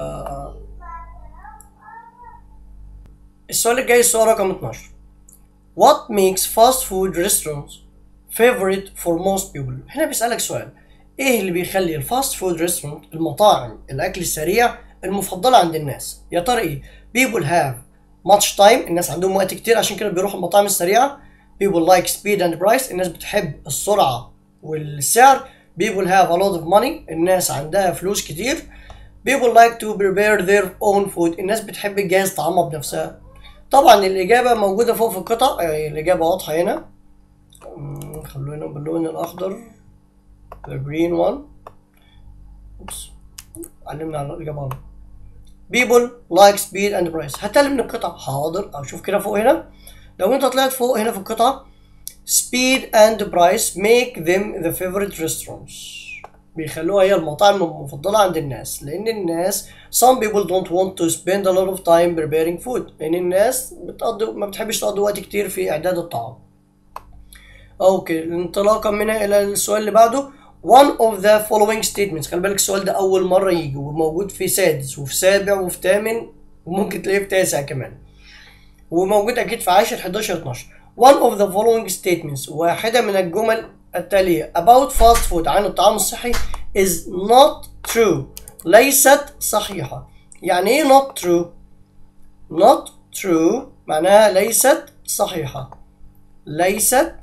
السؤال الجاي السؤال رقم 12 What makes fast food restaurants favorite for most people؟ هنا بيسألك سؤال ايه اللي بيخلي الفاست فود ريستورانت المطاعم الاكل السريع المفضله عند الناس يا ترى ايه people have much time الناس عندهم وقت كتير عشان كده بيروحوا المطاعم السريعه people like speed and price الناس بتحب السرعه والسعر people have a lot of money الناس عندها فلوس كتير people like to prepare their own food الناس بتحب تجهز طعامها بنفسها طبعا الاجابه موجوده فوق في القطع يعني الاجابه واضحه هنا أمم، خلونا باللون الاخضر the green one اوبس علمنا على الاجابه غلط people like speed and price هتقل من القطع حاضر او شوف كده فوق هنا لو انت طلعت فوق هنا في القطعة speed and price make them the favorite restaurants بيخلوها هي المطاعم المفضلة عند الناس لأن الناس some people don't want to spend a lot of time preparing food لأن الناس بتقضي ما بتحبش تقضي وقت كتير في إعداد الطعام اوكي انطلاقا من هنا الى السؤال اللي بعده one of the following statements خلي بالك السؤال ده اول مره يجي وموجود في سادس وفي سابع وفي ثامن وممكن تلاقيه في تاسع كمان وموجود اكيد في 10 11 12 one of the following statements واحده من الجمل التاليه about fast food عن الطعام الصحي is not true ليست صحيحه يعني ايه not true not true معناها ليست صحيحه ليست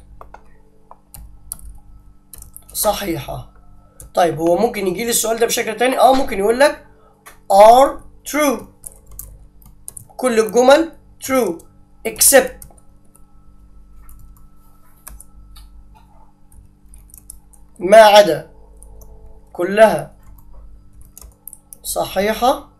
صحيحة طيب هو ممكن يجي لي السؤال ده بشكل تاني اه ممكن يقول لك are true كل الجمل true except ما عدا كلها صحيحة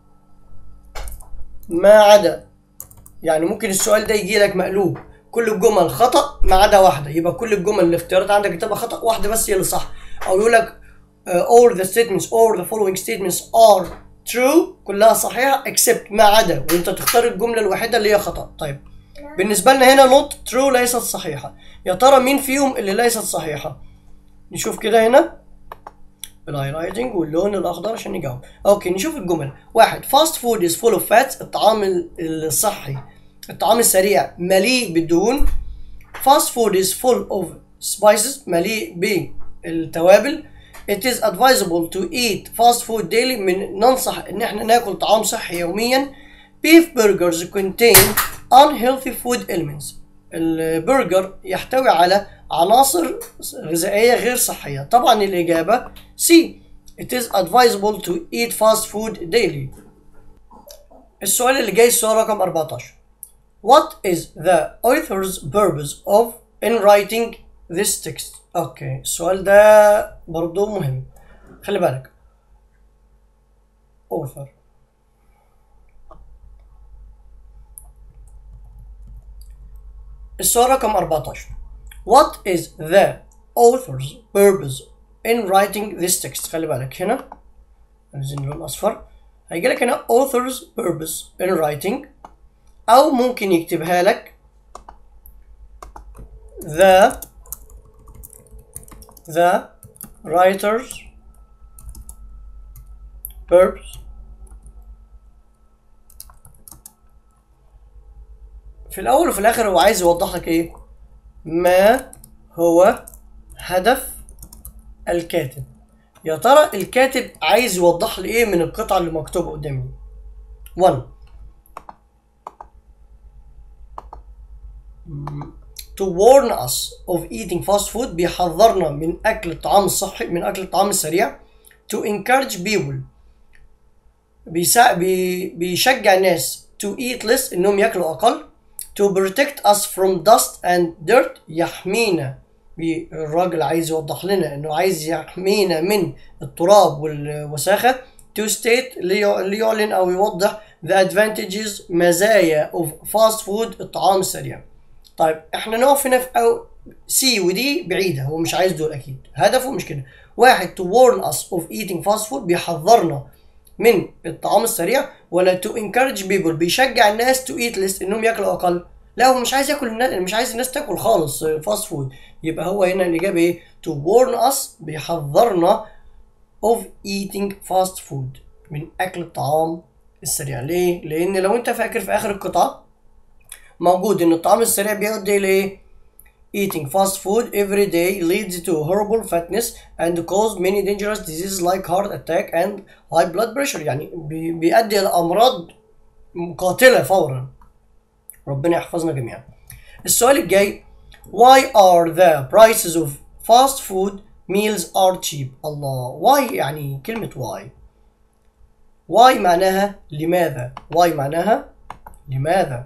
ما عدا يعني ممكن السؤال ده يجي لك مقلوب كل الجمل خطأ ما عدا واحدة يبقى كل الجمل الاختيارات عندك تبقى خطأ واحدة بس هي اللي صح أو يقول لك uh, all the statements or the following statements are true كلها صحيحة except ما عدا وأنت تختار الجملة الوحيدة اللي هي خطأ طيب بالنسبة لنا هنا not true ليست صحيحة يا ترى مين فيهم اللي ليست صحيحة نشوف كده هنا الهايلايتنج واللون الاخضر عشان نجاوب اوكي نشوف الجمل واحد fast food is full of fats الطعام الصحي الطعام السريع مليء بالدهون fast food is full of spices مليء بالتوابل it is advisable to eat fast food daily من ننصح ان احنا ناكل طعام صحي يوميا beef burgers contain unhealthy food elements البرجر يحتوي على عناصر غذائية غير صحية طبعا الإجابة C It is advisable to eat fast food daily السؤال اللي جاي السؤال رقم 14 What is the author's purpose of in writing this text اوكي السؤال ده برضو مهم خلي بالك author السؤال رقم 14 What is the author's purpose in writing this text خلي بالك هنا عايزين لون اصفر هيجي لك هنا author's purpose in writing او ممكن يكتبها لك the the writer's purpose في الاول وفي الاخر هو عايز يوضح لك ايه ما هو هدف الكاتب يا ترى الكاتب عايز يوضح لي ايه من القطعه اللي مكتوبه قدامي 1 to warn us of eating fast food بيحذرنا من اكل الطعام الصحي من اكل الطعام السريع to encourage people بيسا... بي... بيشجع الناس to eat less انهم ياكلوا اقل to protect us from dust and dirt يحمينا الراجل عايز يوضح لنا انه عايز يحمينا من التراب والوساخة to state ليعلن او يوضح the advantages مزايا of fast food الطعام السريع طيب احنا نقف هنا في أو سي ودي بعيدة هو مش عايز دول اكيد هدفه مش كده واحد to warn us of eating fast food بيحذرنا من الطعام السريع ولا to encourage people بيشجع الناس to eat less انهم ياكلوا اقل لا هو مش عايز ياكل الناس مش عايز الناس تاكل خالص فاست فود يبقى هو هنا الاجابه ايه to warn us بيحذرنا of eating fast food من اكل الطعام السريع ليه لان لو انت فاكر في اخر القطعه موجود ان الطعام السريع بيؤدي لايه Eating fast food every day leads to horrible fatness and cause many dangerous diseases like heart attack and high blood pressure يعني بيؤدي إلى أمراض قاتلة فورا ربنا يحفظنا جميعا السؤال الجاي Why are the prices of fast food meals are cheap الله why يعني كلمة why why معناها لماذا why معناها لماذا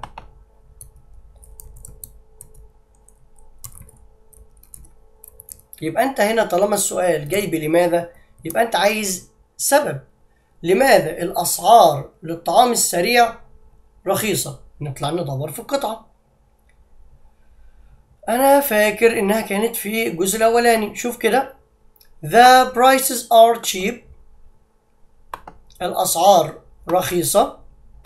يبقى انت هنا طالما السؤال جاي بلماذا يبقى انت عايز سبب لماذا الاسعار للطعام السريع رخيصه نطلع ندور في القطعه انا فاكر انها كانت في الجزء الاولاني شوف كده the prices are cheap الاسعار رخيصة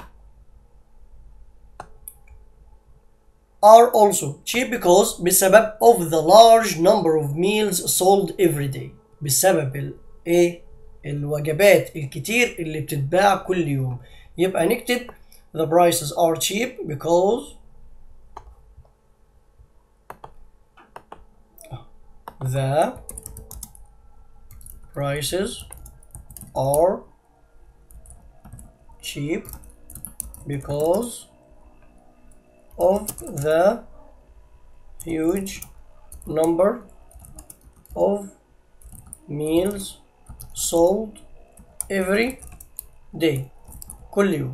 are also cheap because بسبب of the large number of meals sold every day بسبب ال ايه الوجبات الكتير اللي بتتباع كل يوم يبقى نكتب the prices are cheap because the prices are cheap because of the huge number of meals sold every day كل يوم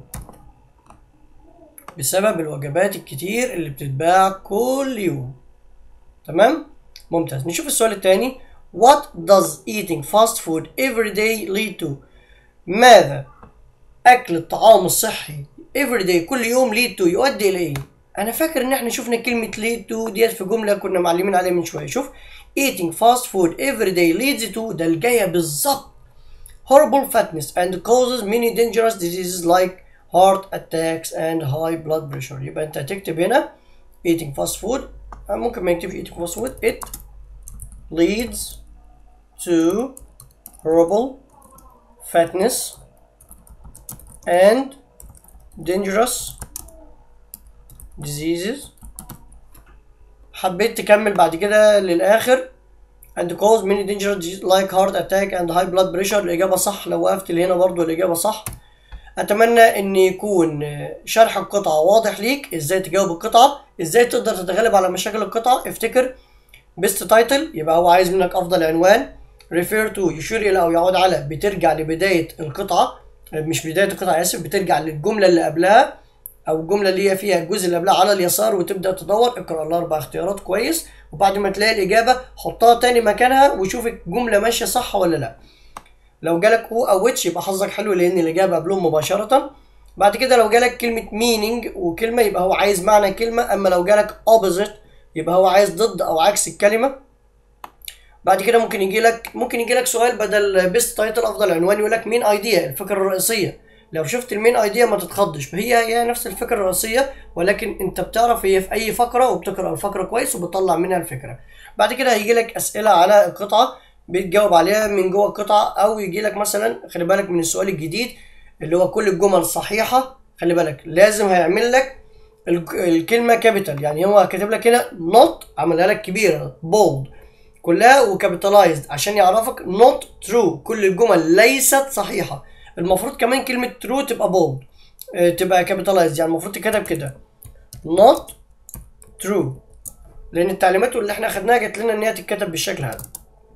بسبب الوجبات الكتير اللي بتتباع كل يوم تمام ممتاز نشوف السؤال الثاني What does eating fast food every day lead to ماذا أكل الطعام الصحي every day كل يوم lead to يؤدي إلى إيه أنا فاكر إن إحنا شفنا كلمة lead to ديت في جملة كنا معلمين عليها من شوية شوف eating fast food every day leads to ده الجاية بالظبط horrible fatness and causes many dangerous diseases like heart attacks and high blood pressure يبقى انت هتكتب هنا eating fast food ممكن ما نكتبش eating fast food it leads to horrible fatness and dangerous diseases حبيت تكمل بعد كده للآخر and cause many dangerous diseases like heart attack and high blood pressure الإجابة صح لو وقفت لهنا برضو الإجابة صح أتمنى إن يكون شرح القطعة واضح ليك إزاي تجاوب القطعة إزاي تقدر تتغلب على مشاكل القطعة افتكر بيست تايتل يبقى هو عايز منك أفضل عنوان refer to يشير إلى أو يعود على بترجع لبداية القطعة مش بداية القطعة آسف بترجع للجملة اللي قبلها او الجمله اللي هي فيها الجزء اللي قبلها على اليسار وتبدا تدور اقرا الاربع اختيارات كويس وبعد ما تلاقي الاجابه حطها تاني مكانها وشوف الجمله ماشيه صح ولا لا لو جالك هو او ويتش يبقى حظك حلو لان الاجابه قبلهم مباشره بعد كده لو جالك كلمه meaning وكلمه يبقى هو عايز معنى كلمه اما لو جالك opposite يبقى هو عايز ضد او عكس الكلمه بعد كده ممكن يجي لك ممكن يجي لك سؤال بدل بيست تايتل افضل عنوان يقول لك مين ايديا الفكره الرئيسيه لو شفت المين ايديا ما تتخضش هي هي نفس الفكره الرئيسيه ولكن انت بتعرف هي في اي فقره وبتقرا الفقره كويس وبتطلع منها الفكره بعد كده هيجي لك اسئله على القطعه بتجاوب عليها من جوه القطعه او يجي لك مثلا خلي بالك من السؤال الجديد اللي هو كل الجمل صحيحه خلي بالك لازم هيعمل لك الكلمه كابيتال يعني هو كاتب لك هنا نوت عملها لك كبيره بولد كلها وكابيتالايزد عشان يعرفك نوت ترو كل الجمل ليست صحيحه المفروض كمان كلمة ترو تبقى بولد تبقى كابيتالايز يعني المفروض تكتب كده not true لأن التعليمات اللي احنا أخدناها جت لنا إن هي تتكتب بالشكل هذا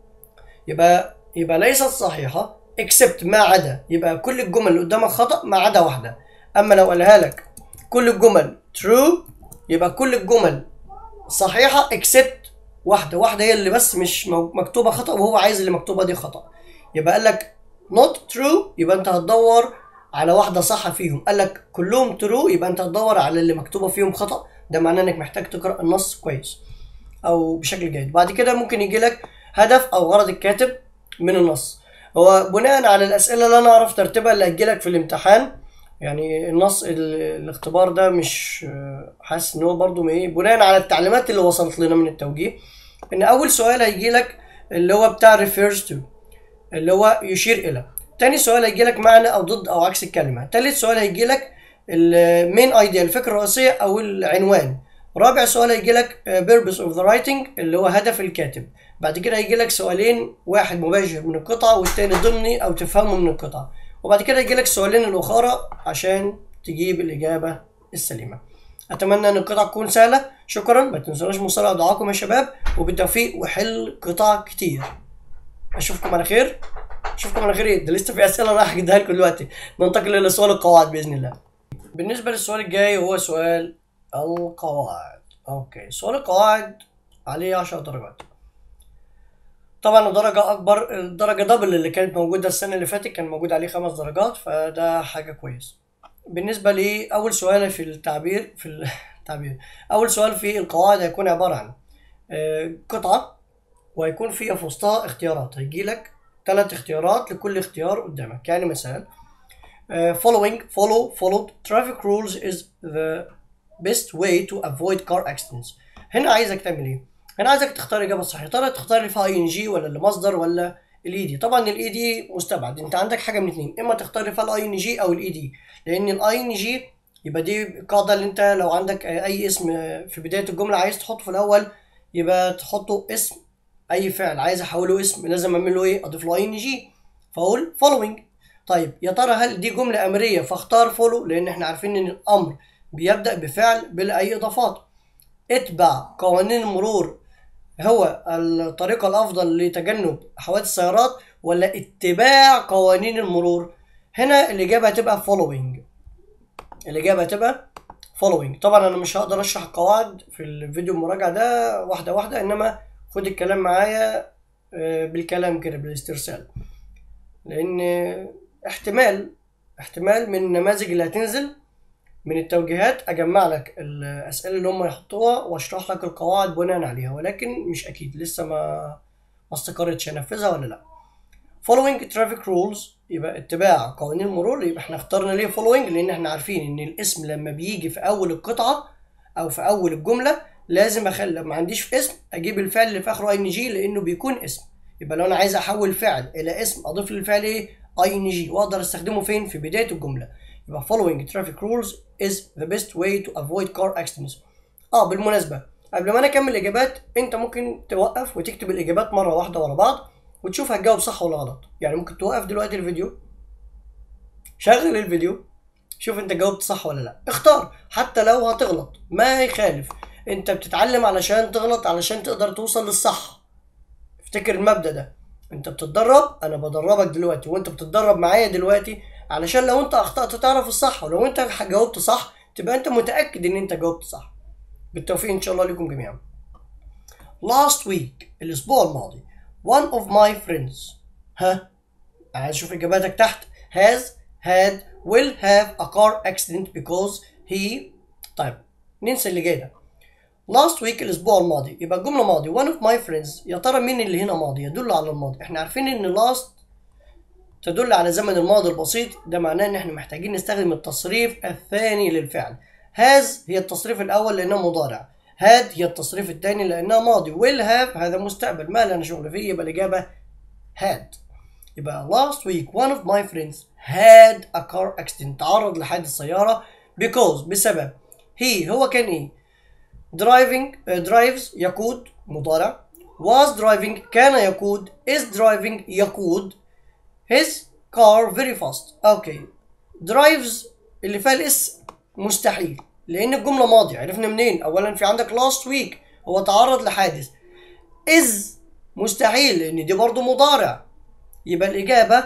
يبقى يبقى ليست صحيحة except ما عدا يبقى كل الجمل اللي قدامك خطأ ما عدا واحدة أما لو قالها لك كل الجمل true يبقى كل الجمل صحيحة except واحدة واحدة هي اللي بس مش مكتوبة خطأ وهو عايز اللي مكتوبة دي خطأ يبقى قال لك not true يبقى انت هتدور على واحده صح فيهم قال لك كلهم true يبقى انت هتدور على اللي مكتوبه فيهم خطا ده معناه انك محتاج تقرا النص كويس او بشكل جيد بعد كده ممكن يجي لك هدف او غرض الكاتب من النص هو بناء على الاسئله اللي انا اعرف ترتيبها اللي هتجي لك في الامتحان يعني النص الاختبار ده مش حاسس ان هو برضو ايه بناء على التعليمات اللي وصلت لنا من التوجيه ان اول سؤال هيجي لك اللي هو بتاع refers to اللي هو يشير الى تاني سؤال هيجي لك معنى او ضد او عكس الكلمه تالت سؤال هيجي لك المين ايديا الفكره الرئيسيه او العنوان رابع سؤال هيجي لك purpose of the writing اللي هو هدف الكاتب بعد كده هيجي لك سؤالين واحد مباشر من القطعه والتاني ضمني او تفهمه من القطعه وبعد كده يجي لك السؤالين الاخرى عشان تجيب الاجابه السليمه اتمنى ان القطعه تكون سهله شكرا ما تنسوناش مصارعه دعاكم يا شباب وبالتوفيق وحل قطع كتير اشوفكم على خير اشوفكم على خير ايه ده لسه في اسئله راح اجيبها لكم دلوقتي ننتقل الى سؤال القواعد باذن الله بالنسبه للسؤال الجاي هو سؤال القواعد اوكي سؤال القواعد عليه 10 درجات طبعا درجة أكبر الدرجة دبل اللي كانت موجودة السنة اللي فاتت كان موجود عليه خمس درجات فده حاجة كويس بالنسبة لي أول سؤال في التعبير في التعبير أول سؤال في القواعد هيكون عبارة عن آه، قطعه وهيكون فيها في وسطها اختيارات هيجي لك ثلاث اختيارات لكل اختيار قدامك يعني مثلا آه، following follow followed traffic rules is the best way to avoid car accidents هنا عايزك تعمل ايه هنا عايزك تختار اجابه صح يا ترى تختار اللي فيها اي ان جي ولا اللي مصدر ولا الاي دي طبعا الاي دي مستبعد انت عندك حاجه من اتنين اما تختار اللي فيها الاي ان جي او الاي دي لان الاي ان جي يبقى دي القاعده اللي انت لو عندك اي اسم في بدايه الجمله عايز تحطه في الاول يبقى تحطه اسم اي فعل عايز احوله اسم لازم اعمل له ايه اضيف له اي ان جي فاقول following طيب يا ترى هل دي جمله امريه فاختار فولو لان احنا عارفين ان الامر بيبدا بفعل بلا اي اضافات اتبع قوانين المرور هو الطريقة الأفضل لتجنب حوادث السيارات ولا اتباع قوانين المرور؟ هنا الإجابة هتبقى following الإجابة هتبقى following طبعا أنا مش هقدر أشرح القواعد في الفيديو المراجعة ده واحدة واحدة إنما خد الكلام معايا آه، بالكلام كده بالاسترسال لأن احتمال احتمال من النماذج اللي هتنزل من التوجيهات اجمع لك الاسئله اللي هم يحطوها واشرح لك القواعد بناء عليها ولكن مش اكيد لسه ما ما استقرتش انفذها ولا لا following traffic rules يبقى اتباع قوانين المرور يبقى احنا اخترنا ليه following لان احنا عارفين ان الاسم لما بيجي في اول القطعه او في اول الجمله لازم اخلي ما عنديش في اسم اجيب الفعل اللي في اخره اي ان جي لانه بيكون اسم يبقى لو انا عايز احول فعل الى اسم اضيف للفعل ايه اي ان جي واقدر استخدمه فين في بدايه الجمله يبقى following traffic rules is the best way to avoid car accidents اه بالمناسبة قبل ما انا اكمل الاجابات انت ممكن توقف وتكتب الاجابات مرة واحدة ورا بعض وتشوف هتجاوب صح ولا غلط يعني ممكن توقف دلوقتي الفيديو شغل الفيديو شوف انت جاوبت صح ولا لا اختار حتى لو هتغلط ما يخالف انت بتتعلم علشان تغلط علشان تقدر توصل للصح افتكر المبدأ ده انت بتتدرب انا بدربك دلوقتي وانت بتتدرب معايا دلوقتي علشان لو انت اخطأت تعرف الصح ولو انت جاوبت صح تبقى انت متأكد ان انت جاوبت صح بالتوفيق ان شاء الله لكم جميعا last week الاسبوع الماضي one of my friends ها عايز اشوف اجاباتك تحت has had will have a car accident because he طيب ننسى اللي جاي ده last week الاسبوع الماضي يبقى الجمله ماضي one of my friends يا ترى مين اللي هنا ماضي يدل على الماضي احنا عارفين ان last تدل على زمن الماضي البسيط ده معناه ان احنا محتاجين نستخدم التصريف الثاني للفعل has هي التصريف الاول لانها مضارع had هي التصريف الثاني لانها ماضي will have هذا مستقبل ما لنا شغل فيه يبقى الاجابه had يبقى last week one of my friends had a car accident تعرض لحادث سيارة because بسبب he هو كان ايه driving uh, drives يقود مضارع was driving كان يقود is driving يقود his car very fast اوكي drives اللي فيها الاس مستحيل لان الجمله ماضي عرفنا منين اولا في عندك last week هو تعرض لحادث is مستحيل لان دي برضو مضارع يبقى الاجابه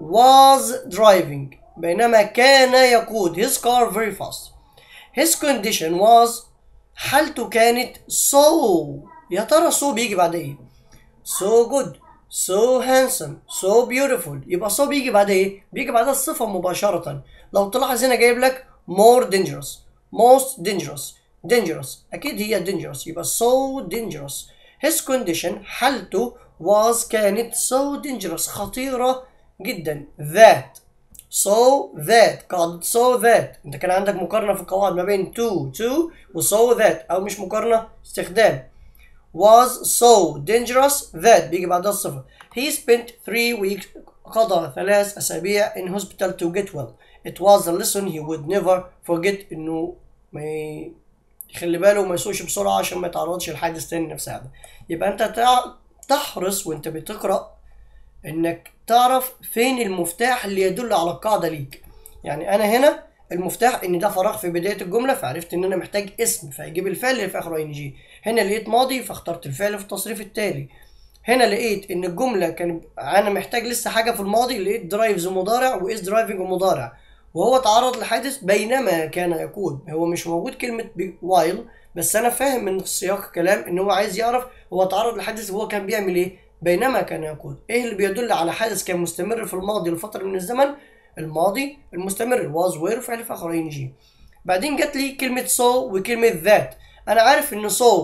was driving بينما كان يقود his car very fast his condition was حالته كانت so يا ترى so بيجي بعد ايه so good so handsome so beautiful يبقى so بيجي بعد ايه بيجي بعد الصفة مباشرة لو تلاحظ هنا جايب لك more dangerous most dangerous dangerous اكيد هي dangerous يبقى so dangerous his condition حالته was كانت so dangerous خطيرة جدا that so that قاعدة so that انت كان عندك مقارنة في القواعد ما بين to to و so that او مش مقارنة استخدام was so dangerous that بيجي بعدها الصفة he spent three weeks قضى ثلاث أسابيع in hospital to get well it was a lesson he would never forget إنه ما يخلي باله وما يسوقش بسرعة عشان ما يتعرضش لحادث تاني نفس هذا يبقى أنت تع- تحرص وأنت بتقرأ إنك تعرف فين المفتاح اللي يدل على القاعدة ليك يعني أنا هنا المفتاح ان ده فراغ في بدايه الجمله فعرفت ان انا محتاج اسم فاجيب الفعل اللي في اخره ان جي هنا لقيت ماضي فاخترت الفعل في التصريف التالي هنا لقيت ان الجمله كان انا محتاج لسه حاجه في الماضي لقيت درايفز مضارع واز درايفنج مضارع وهو تعرض لحادث بينما كان يقود هو مش موجود كلمه وايل بس انا فاهم من سياق الكلام ان هو عايز يعرف هو تعرض لحادث وهو كان بيعمل ايه بينما كان يقود ايه اللي بيدل على حادث كان مستمر في الماضي لفتره من الزمن الماضي المستمر was were فعل في اخر ان جي بعدين جت لي كلمه so وكلمه that انا عارف ان so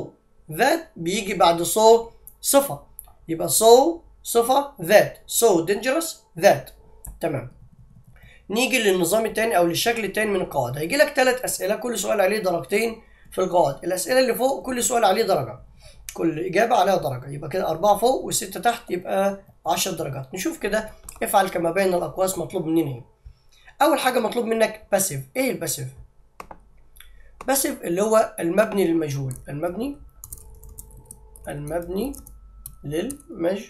that بيجي بعد so صفة يبقى so صفة that so dangerous that تمام نيجي للنظام التاني او للشكل التاني من القواعد هيجي لك ثلاث اسئله كل سؤال عليه درجتين في القواعد الاسئله اللي فوق كل سؤال عليه درجه كل اجابه عليها درجه يبقى كده اربعه فوق والسته تحت يبقى 10 درجات نشوف كده افعل كما بين الاقواس مطلوب مننا ايه اول حاجه مطلوب منك باسيف ايه الباسيف باسيف اللي هو المبني للمجهول المبني المبني للمجهول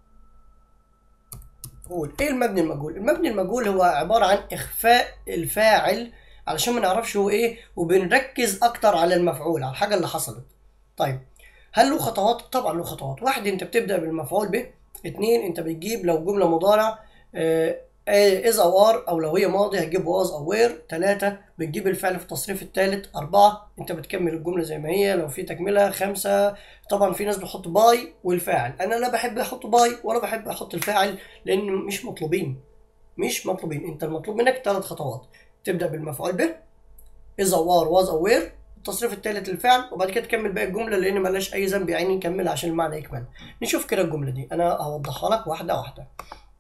ايه المبني المجهول المبني المجهول هو عباره عن اخفاء الفاعل علشان ما نعرفش هو ايه وبنركز اكتر على المفعول على الحاجه اللي حصلت طيب هل له خطوات طبعا له خطوات واحد انت بتبدا بالمفعول به اتنين انت بتجيب لو جمله مضارع از او ار او لو هي ماضي هتجيب واز او وير ثلاثة بتجيب الفعل في التصريف الثالث أربعة أنت بتكمل الجملة زي ما هي لو في تكملة خمسة طبعا في ناس بتحط باي والفاعل أنا لا بحب أحط باي ولا بحب أحط الفاعل لأن مش مطلوبين مش مطلوبين أنت المطلوب منك ثلاث خطوات تبدأ بالمفعول به از او ار واز او وير التصريف الثالث للفعل وبعد كده تكمل باقي الجملة لأن ملهاش أي ذنب يعني نكمل عشان المعنى يكمل نشوف كده الجملة دي أنا هوضحها لك واحدة واحدة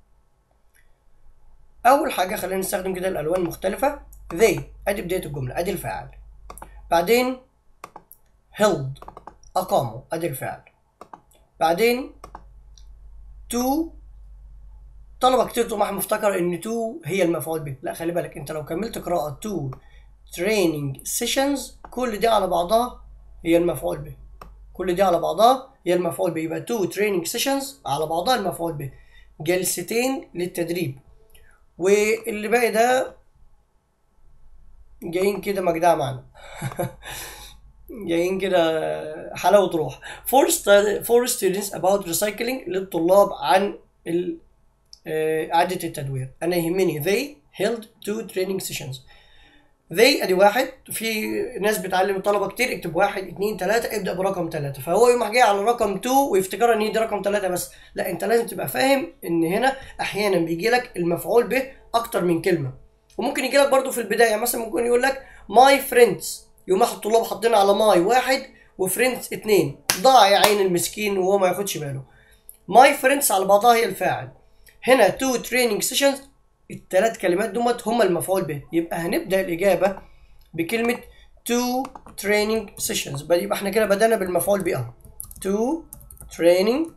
اول حاجه خلينا نستخدم كده الالوان المختلفه they ادي بدايه الجمله ادي الفاعل بعدين held اقاموا ادي الفعل بعدين to طلبه كتير طموح مفتكر ان to هي المفعول به لا خلي بالك انت لو كملت قراءه to training sessions كل دي على بعضها هي المفعول به كل دي على بعضها هي المفعول به يبقى to training sessions على بعضها المفعول به جلستين للتدريب واللي باقي ده جايين كده مجدعة معانا جايين كده حلاوة روح for, stu- for students about recycling للطلاب عن ال- آه، إعادة التدوير أنا يهمني they held two training sessions they ادي واحد في ناس بتعلم الطلبه كتير اكتب واحد اتنين تلاته ابدا برقم تلاته فهو يقوم جاي على رقم 2 ويفتكر ان هي دي رقم تلاته بس لا انت لازم تبقى فاهم ان هنا احيانا بيجي لك المفعول به اكتر من كلمه وممكن يجي لك برضو في البدايه مثلا ممكن يقول لك ماي فريندز يقوم واحد الطلاب حاطين على ماي واحد وفريندز اتنين ضاع يا عين المسكين وهو ما ياخدش باله ماي فريندز على بعضها هي الفاعل هنا تو تريننج سيشنز الثلاث كلمات دمت هم المفعول به يبقى هنبدا الاجابه بكلمه تو تريننج سيشنز يبقى احنا كده بدانا بالمفعول به اهو تو تريننج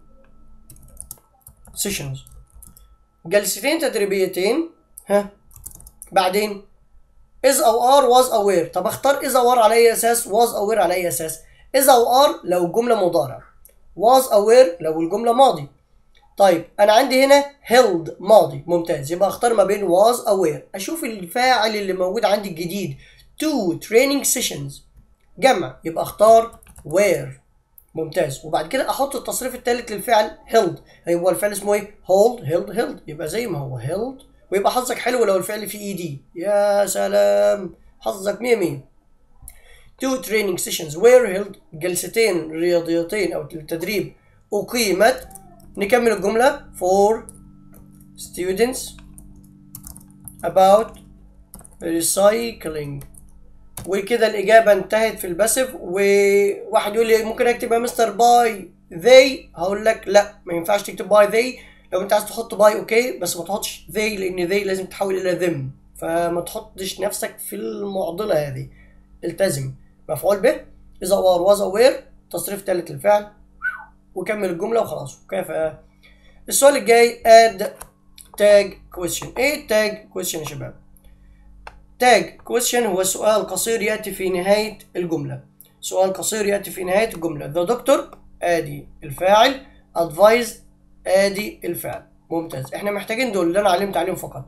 سيشنز جلستين تدريبيتين ها بعدين is او are was aware طب اختار is او are على اي اساس was aware على اي اساس is او are لو الجمله مضارع was aware لو الجمله ماضي طيب انا عندي هنا held ماضي ممتاز يبقى اختار ما بين was aware اشوف الفاعل اللي موجود عندي الجديد two training sessions جمع يبقى اختار were ممتاز وبعد كده احط التصريف الثالث للفعل held هيبقى الفعل اسمه ايه hold held held يبقى زي ما هو held ويبقى حظك حلو لو الفعل فيه اي دي يا سلام حظك مية مية two training sessions were held جلستين رياضيتين او التدريب اقيمت نكمل الجملة for students about recycling وكده الإجابة انتهت في الباسف وواحد يقول لي ممكن أكتب يا مستر باي they هقول لك لا ما ينفعش تكتب باي they لو أنت عايز تحط باي أوكي بس ما تحطش they لأن they لازم تحول إلى them فما تحطش نفسك في المعضلة هذه التزم مفعول به إذا or was aware تصريف ثالث للفعل وكمل الجملة وخلاص وكفى السؤال الجاي add tag question ايه tag question يا شباب tag question هو سؤال قصير يأتي في نهاية الجملة سؤال قصير يأتي في نهاية الجملة the doctor ادي الفاعل advised ادي الفعل ممتاز احنا محتاجين دول اللي انا علمت عليهم فقط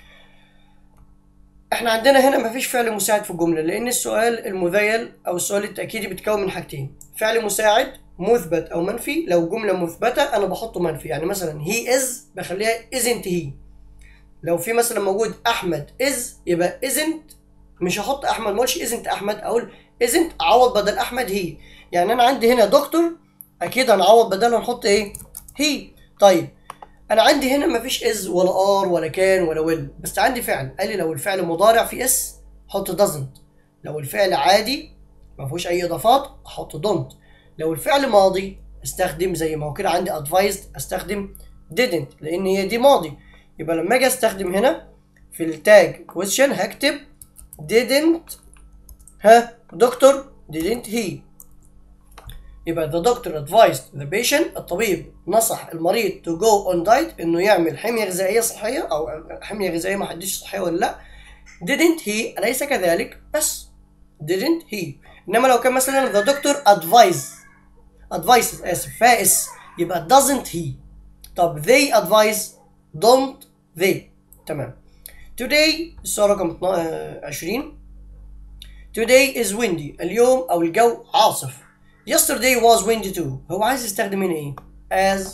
احنا عندنا هنا مفيش فعل مساعد في الجملة لان السؤال المذيل او السؤال التأكيدي بيتكون من حاجتين فعل مساعد مثبت او منفي لو جمله مثبته انا بحطه منفي يعني مثلا هي از بخليها isn't هي لو في مثلا موجود احمد از يبقى isn't مش هحط احمد ما اقولش isn't احمد اقول isn't اعوض بدل احمد هي يعني انا عندي هنا دكتور اكيد هنعوض بدلها نحط ايه هي طيب انا عندي هنا مفيش از ولا ار ولا كان ولا ويل بس عندي فعل قال لي لو الفعل مضارع في اس حط doesn't لو الفعل عادي ما فيهوش اي اضافات احط don't لو الفعل ماضي استخدم زي ما هو كده عندي advised استخدم didn't لان هي دي ماضي يبقى لما اجي استخدم هنا في التاج question هكتب didn't ها دكتور didn't he يبقى the doctor advised the patient الطبيب نصح المريض to go on diet انه يعمل حمية غذائية صحية او حمية غذائية ما حدش صحية ولا لا didn't he أليس كذلك بس didn't he انما لو كان مثلا the doctor advised advises اسف فائس يبقى doesn't he طب they advise don't they تمام today السؤال رقم 20 today is windy اليوم او الجو عاصف yesterday was windy too هو عايز يستخدم هنا ايه as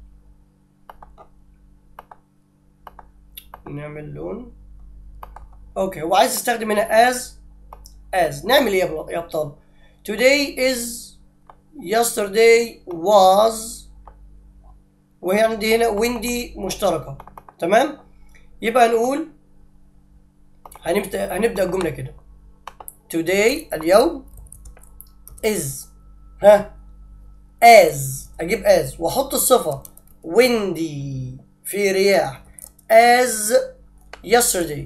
نعمل لون اوكي هو عايز يستخدم هنا as as نعمل ايه يا بل- يا ابطال today is yesterday was وهي عندي هنا windy مشتركة تمام يبقى نقول هنبدأ هنبدأ الجملة كده today اليوم is ها as اجيب as واحط الصفة windy في رياح as yesterday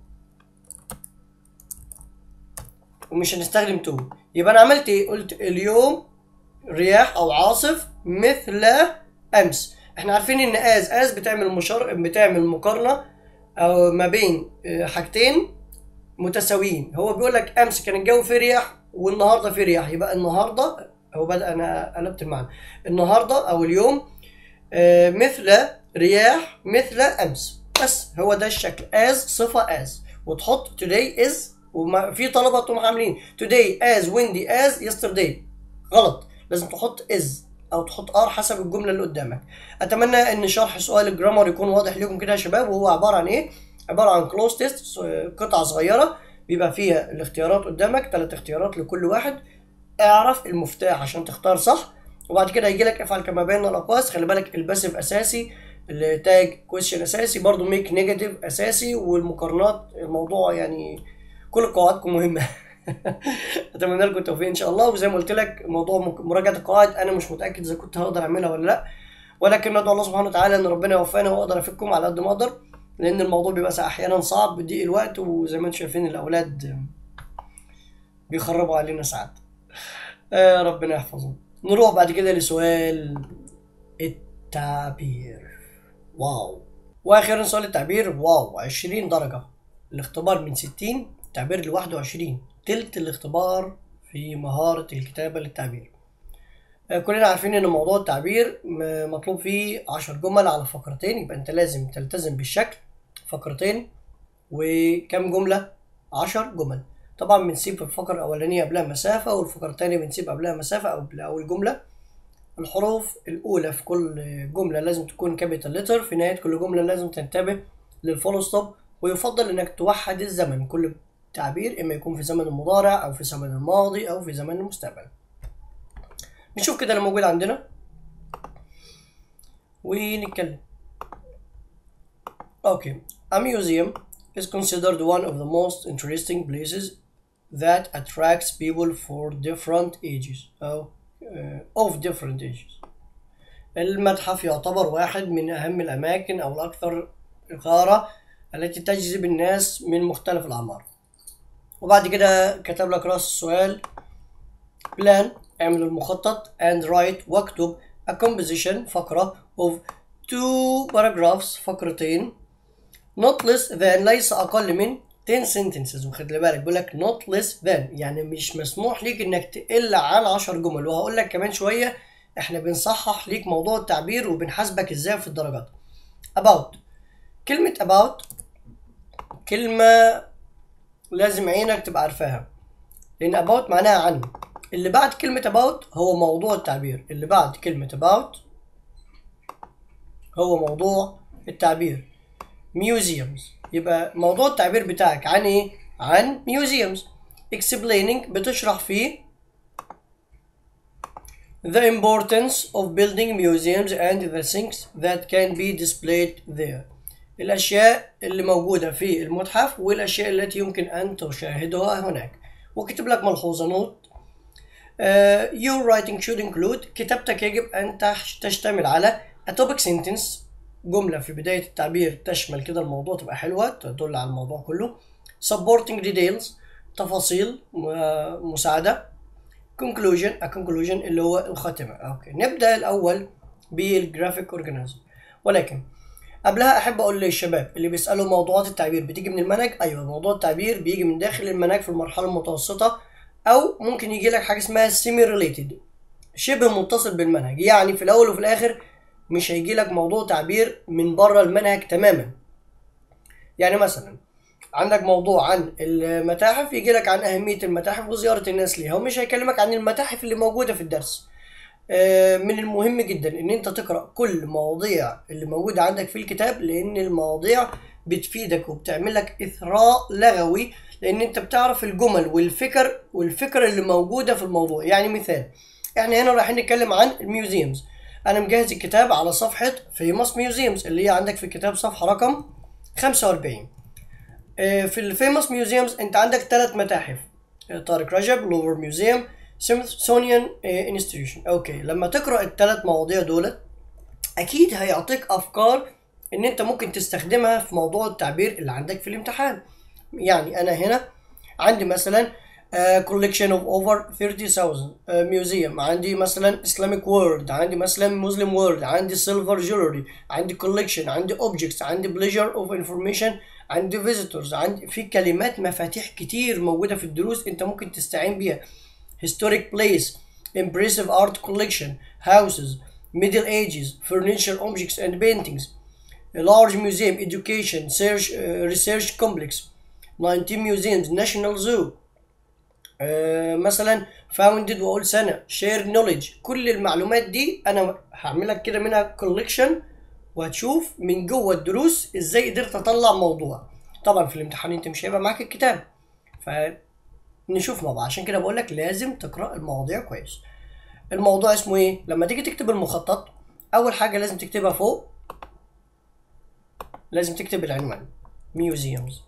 ومش هنستخدم to يبقى انا عملت ايه قلت اليوم رياح او عاصف مثل امس احنا عارفين ان as as بتعمل مشار بتعمل مقارنة او ما بين آه، حاجتين متساويين هو بيقول لك امس كان الجو فيه رياح والنهارده فيه رياح يبقى النهارده هو بدأ انا قلبت المعنى النهارده او اليوم آه، مثل رياح مثل امس بس هو ده الشكل as صفه as وتحط today is وما في طلبه تقوم عاملين today as windy as yesterday غلط لازم تحط is او تحط ار حسب الجمله اللي قدامك اتمنى ان شرح سؤال الجرامر يكون واضح لكم كده يا شباب وهو عباره عن ايه عباره عن كلوز تيست قطعه صغيره بيبقى فيها الاختيارات قدامك ثلاث اختيارات لكل واحد اعرف المفتاح عشان تختار صح وبعد كده هيجي لك افعل كما بين الاقواس خلي بالك الباسيف اساسي التاج كويشن اساسي برضو ميك نيجاتيف اساسي والمقارنات الموضوع يعني كل قواعدكم مهمه اتمنى لكم التوفيق ان شاء الله وزي ما قلت لك موضوع مك- مراجعه القواعد انا مش متاكد اذا كنت هقدر اعملها ولا لا ولكن ندعو الله سبحانه وتعالى ان ربنا يوفقنا واقدر افيدكم على قد ما اقدر لان الموضوع بيبقى سا- احيانا صعب بضيق الوقت وزي ما انتم شايفين الاولاد بيخربوا علينا ساعات آه ربنا يحفظهم نروح بعد كده لسؤال التعبير واو واخيرا سؤال التعبير واو 20 درجة الاختبار من 60 تعبير ل 21 تلت الاختبار في مهارة الكتابة للتعبير آه، كلنا عارفين ان موضوع التعبير م- مطلوب فيه 10 جمل على فقرتين يبقى انت لازم تلتزم بالشكل فقرتين وكم جملة 10 جمل طبعا بنسيب في الفقرة الأولانية قبلها مسافة والفقرة التانية بنسيب قبلها مسافة أو قبل أول جملة الحروف الأولى في كل جملة لازم تكون كابيتال لتر في نهاية كل جملة لازم تنتبه للفول ستوب ويفضل إنك توحد الزمن كل تعبير إما يكون في زمن المضارع أو في زمن الماضي أو في زمن المستقبل نشوف كده اللي موجود عندنا ونتكلم Okay. A museum is considered one of the most interesting places that attracts people for different ages أو uh, of different ages. المتحف يعتبر واحد من أهم الأماكن أو الأكثر إثارة التي تجذب الناس من مختلف الأعمار. وبعد كده كتب لك راس السؤال plan اعمل المخطط and write واكتب a composition فقرة of two paragraphs فقرتين not less than ليس أقل من 10 sentences وخد لي بالك بيقول لك not less than يعني مش مسموح ليك إنك تقل عن 10 جمل وهقول لك كمان شوية إحنا بنصحح ليك موضوع التعبير وبنحاسبك إزاي في الدرجات about كلمة about كلمة لازم عينك تبقى عارفاها لأن about معناها عن اللي بعد كلمة about هو موضوع التعبير اللي بعد كلمة about هو موضوع التعبير museums يبقى موضوع التعبير بتاعك عن ايه؟ عن museums explaining بتشرح فيه the importance of building museums and the things that can be displayed there الأشياء اللي موجودة في المتحف والأشياء التي يمكن أن تشاهدها هناك وكتب لك ملحوظة نوت Uh, your writing should include كتابتك يجب أن تح- تشتمل على a topic sentence جملة في بداية التعبير تشمل كده الموضوع تبقى حلوة تدل على الموضوع كله supporting details تفاصيل م- مساعدة conclusion a conclusion اللي هو الخاتمة اوكي نبدأ الأول بالجرافيك اورجانيزر ولكن قبلها احب اقول للشباب اللي بيسالوا موضوعات التعبير بتيجي من المنهج ايوه موضوع التعبير بيجي من داخل المنهج في المرحله المتوسطه او ممكن يجي لك حاجه اسمها سيمي ريليتد شبه متصل بالمنهج يعني في الاول وفي الاخر مش هيجي لك موضوع تعبير من بره المنهج تماما يعني مثلا عندك موضوع عن المتاحف يجي لك عن اهميه المتاحف وزياره الناس ليها ومش هيكلمك عن المتاحف اللي موجوده في الدرس آه، من المهم جدا ان انت تقرا كل مواضيع اللي موجوده عندك في الكتاب لان المواضيع بتفيدك وبتعمل لك اثراء لغوي لان انت بتعرف الجمل والفكر والفكر اللي موجوده في الموضوع يعني مثال احنا هنا رايحين نتكلم عن الميوزيومز انا مجهز الكتاب على صفحه فيموس ميوزيومز اللي هي عندك في الكتاب صفحه رقم 45 آه، في الفيموس ميوزيومز انت عندك ثلاث متاحف آه، طارق رجب لوفر ميوزيوم سميثسونيان انستتيوشن اوكي لما تقرا الثلاث مواضيع دولت اكيد هيعطيك افكار ان انت ممكن تستخدمها في موضوع التعبير اللي عندك في الامتحان يعني انا هنا عندي مثلا كولكشن اوف اوفر 30000 ميوزيوم عندي مثلا اسلامك وورد عندي مثلا مسلم وورد عندي سيلفر جولري عندي كولكشن عندي اوبجكتس عندي بليجر اوف انفورميشن عندي فيزيتورز عندي في كلمات مفاتيح كتير موجوده في الدروس انت ممكن تستعين بيها historic place impressive art collection houses middle ages furniture objects and paintings a large museum education search, uh, research complex 19 museums national zoo آه، مثلا founded واقول سنه share knowledge كل المعلومات دي انا هعملك كده منها collection وهتشوف من جوه الدروس ازاي قدرت اطلع موضوع طبعا في الامتحان انت مش هيبقى معاك الكتاب فنشوف مع بعض عشان كده بقول لك لازم تقرا المواضيع كويس الموضوع اسمه ايه لما تيجي تكتب المخطط اول حاجه لازم تكتبها فوق لازم تكتب العنوان ميوزيومز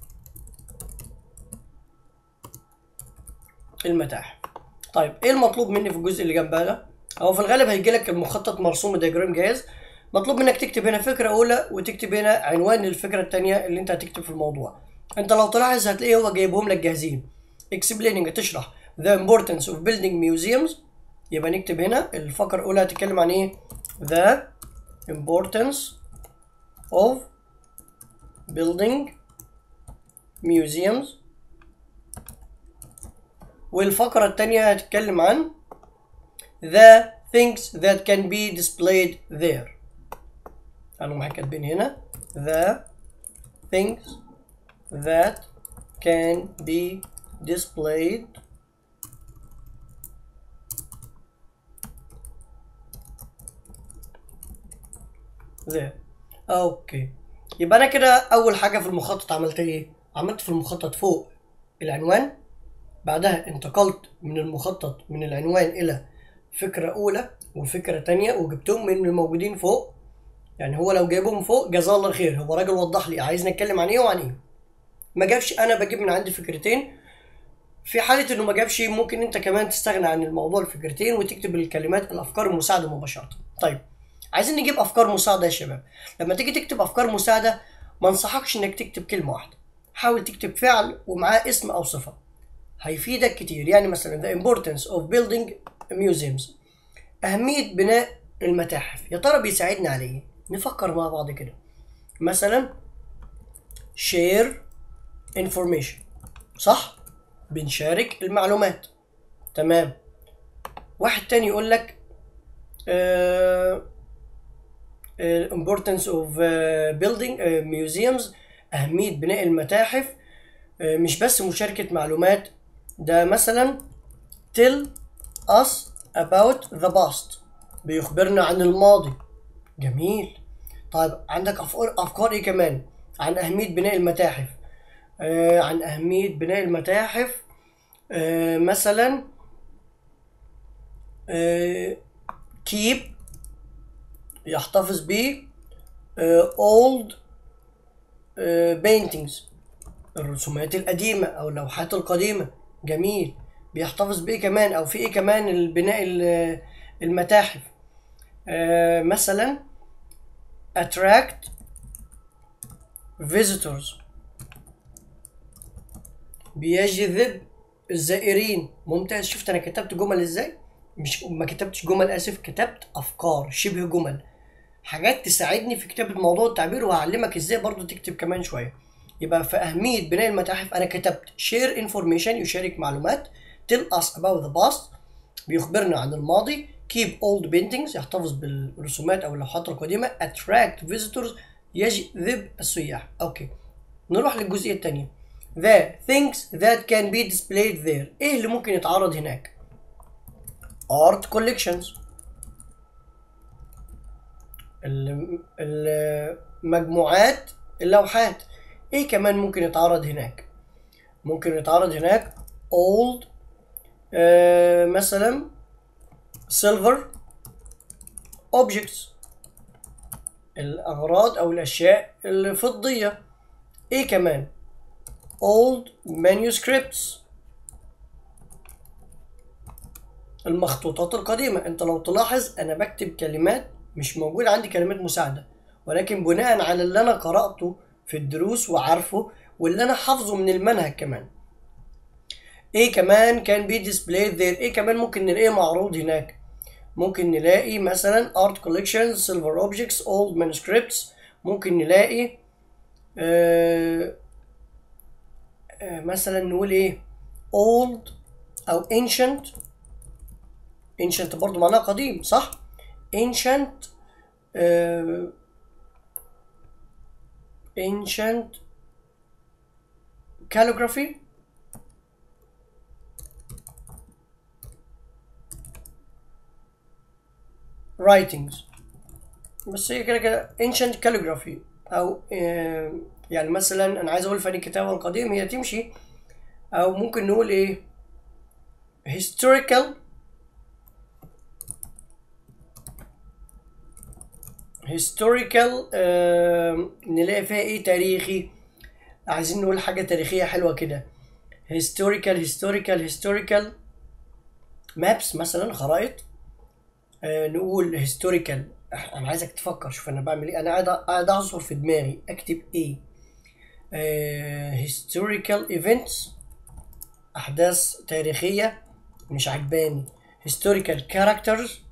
المتاحف طيب ايه المطلوب مني في الجزء اللي جنبها ده هو في الغالب هيجي لك المخطط مرسوم دياجرام جاهز مطلوب منك تكتب هنا فكره اولى وتكتب هنا عنوان للفكره الثانيه اللي انت هتكتب في الموضوع انت لو تلاحظ هتلاقيه هو جايبهم لك جاهزين explaining تشرح the importance of building museums يبقى نكتب هنا الفقره الاولى هتتكلم عن ايه the importance of building museums والفقرة التانية هتتكلم عن the things that can be displayed there قالوا معايا كاتبين هنا the things that can be displayed there اوكي يبقى انا كده اول حاجه في المخطط عملت ايه عملت في المخطط فوق العنوان بعدها انتقلت من المخطط من العنوان الى فكره اولى وفكره تانية وجبتهم من الموجودين فوق يعني هو لو جايبهم فوق جزاه الله الخير هو راجل وضح لي عايز نتكلم عن ايه وعن ايه ما جابش انا بجيب من عندي فكرتين في حاله انه ما جابش ممكن انت كمان تستغنى عن الموضوع الفكرتين وتكتب الكلمات الافكار المساعده مباشره طيب عايزين نجيب افكار مساعده يا شباب لما تيجي تكتب افكار مساعده ما انصحكش انك تكتب كلمه واحده حاول تكتب فعل ومعاه اسم او صفه هيفيدك كتير يعني مثلا the importance of building museums أهمية بناء المتاحف يا ترى بيساعدنا على إيه؟ نفكر مع بعض كده مثلا share information صح؟ بنشارك المعلومات تمام واحد تاني يقول لك آه آه، importance of آه، building آه، museums أهمية بناء المتاحف آه، مش بس مشاركة معلومات ده مثلا tell us about the past بيخبرنا عن الماضي جميل طيب عندك أفكار أفكار إيه كمان عن أهمية بناء المتاحف آه عن أهمية بناء المتاحف آه مثلا آه keep يحتفظ ب آه old آه paintings الرسومات القديمة أو اللوحات القديمة جميل بيحتفظ بايه كمان او في ايه كمان البناء ال- المتاحف آه مثلا attract visitors بيجذب الزائرين ممتاز شفت انا كتبت جمل ازاي مش ما كتبتش جمل اسف كتبت افكار شبه جمل حاجات تساعدني في كتابة موضوع التعبير وهعلمك ازاي برضو تكتب كمان شوية يبقى في أهمية بناء المتاحف أنا كتبت share information يشارك معلومات tell us about the past بيخبرنا عن الماضي keep old paintings يحتفظ بالرسومات أو اللوحات القديمة attract visitors يجذب السياح أوكي نروح للجزئية التانية the things that can be displayed there إيه اللي ممكن يتعرض هناك art collections ال- المجموعات اللوحات ايه كمان ممكن يتعرض هناك ممكن يتعرض هناك old آه مثلا silver objects الأغراض أو الأشياء الفضية إيه كمان old manuscripts المخطوطات القديمة أنت لو تلاحظ أنا بكتب كلمات مش موجود عندي كلمات مساعدة ولكن بناء على اللي أنا قرأته في الدروس وعارفه واللي أنا حافظه من المنهج كمان ايه كمان كان بي displayed there ايه كمان ممكن نلاقيه معروض هناك ممكن نلاقي مثلا art collections silver objects old manuscripts ممكن نلاقي آه آه مثلا نقول ايه old او ancient ancient برضو معناها قديم صح ancient آه ancient calligraphy writings بس هي كده كده ancient calligraphy او آه، يعني مثلا انا عايز اقول فن الكتابة القديم هي تمشي او ممكن نقول ايه historical historical آه نلاقي فيها ايه تاريخي عايزين نقول حاجة تاريخية حلوة كده historical historical historical maps مثلا خرائط آه نقول هيستوريكال انا عايزك تفكر شوف انا بعمل ايه انا قاعد قاعد اعصر في دماغي اكتب ايه هيستوريكال ايفنتس احداث تاريخيه مش عجباني هيستوريكال كاركترز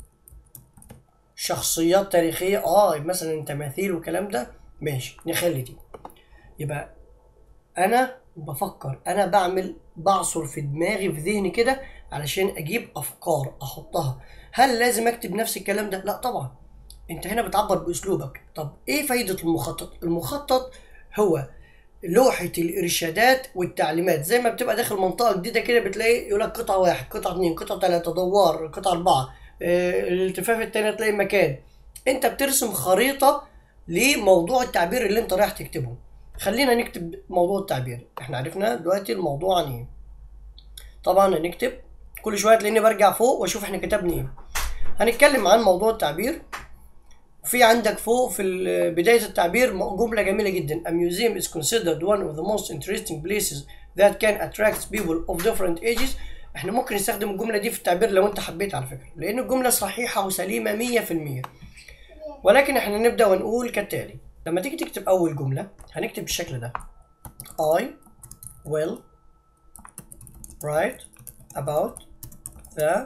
شخصيات تاريخيه اه مثلا تماثيل والكلام ده ماشي نخلي دي يبقى انا بفكر انا بعمل بعصر في دماغي في ذهني كده علشان اجيب افكار احطها هل لازم اكتب نفس الكلام ده لا طبعا انت هنا بتعبر باسلوبك طب ايه فايده المخطط المخطط هو لوحة الإرشادات والتعليمات زي ما بتبقى داخل منطقة جديدة كده بتلاقي يقول لك قطعة واحد قطعة اتنين قطعة تلاتة دوار قطعة أربعة آه، الالتفاف التاني تلاقي مكان أنت بترسم خريطة لموضوع التعبير اللي أنت رايح تكتبه خلينا نكتب موضوع التعبير احنا عرفنا دلوقتي الموضوع عن ايه طبعا هنكتب كل شويه تلاقيني برجع فوق واشوف احنا كتبنا ايه هنتكلم عن موضوع التعبير في عندك فوق في ال- بداية التعبير م- جملة جميلة جدا A museum is considered one of the most interesting places that can attract people of different ages احنا ممكن نستخدم الجملة دي في التعبير لو انت حبيت على فكرة لأن الجملة صحيحة وسليمة مية في المية ولكن احنا نبدأ ونقول كالتالي لما تيجي تكتب أول جملة هنكتب بالشكل ده I will write about the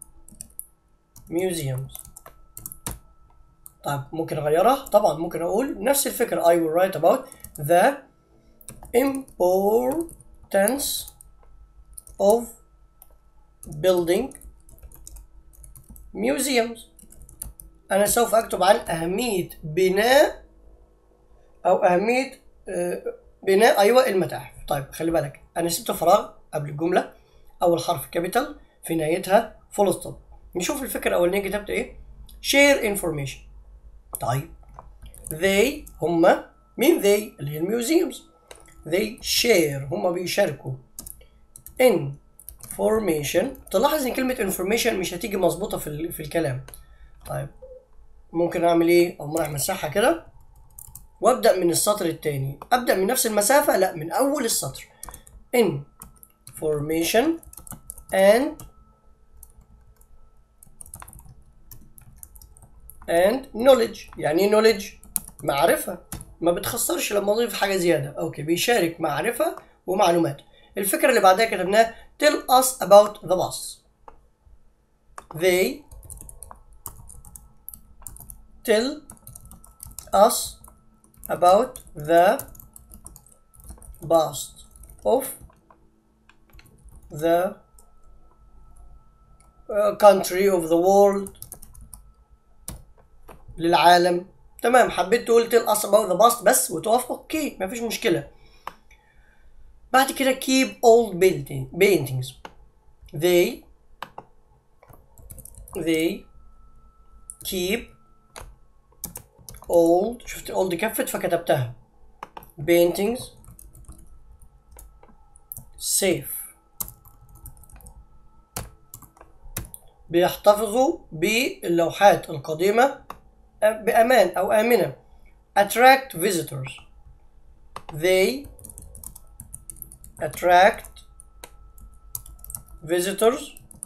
museums طيب ممكن اغيرها طبعا ممكن اقول نفس الفكرة I will write about the importance of building museums انا سوف اكتب عن اهمية بناء او اهمية آه، بناء ايوه المتاحف طيب خلي بالك انا سبت فراغ قبل الجملة اول حرف كابيتال في نهايتها فول ستوب نشوف الفكرة الاولانية كتبت ايه share information طيب they هما مين they اللي هي الميوزيومز they share هما بيشاركوا information تلاحظ ان كلمة information مش هتيجي مظبوطة في, ال- في الكلام طيب ممكن اعمل ايه اقوم رايح مسحها كده وابدا من السطر التاني ابدا من نفس المسافة لا من اول السطر information and and knowledge يعني ايه knowledge معرفة ما بتخسرش لما اضيف حاجة زيادة اوكي بيشارك معرفة ومعلومات الفكرة اللي بعدها كتبناها tell us about the bus they tell us about the past of the uh, country of the world للعالم تمام حبيت تقول tell us about the past بس وتقف اوكي مفيش مشكلة بعد كده keep old building paintings they they keep old شفت old كفت فكتبتها paintings safe بيحتفظوا باللوحات القديمة بأمان أو آمنة attract visitors they attract visitors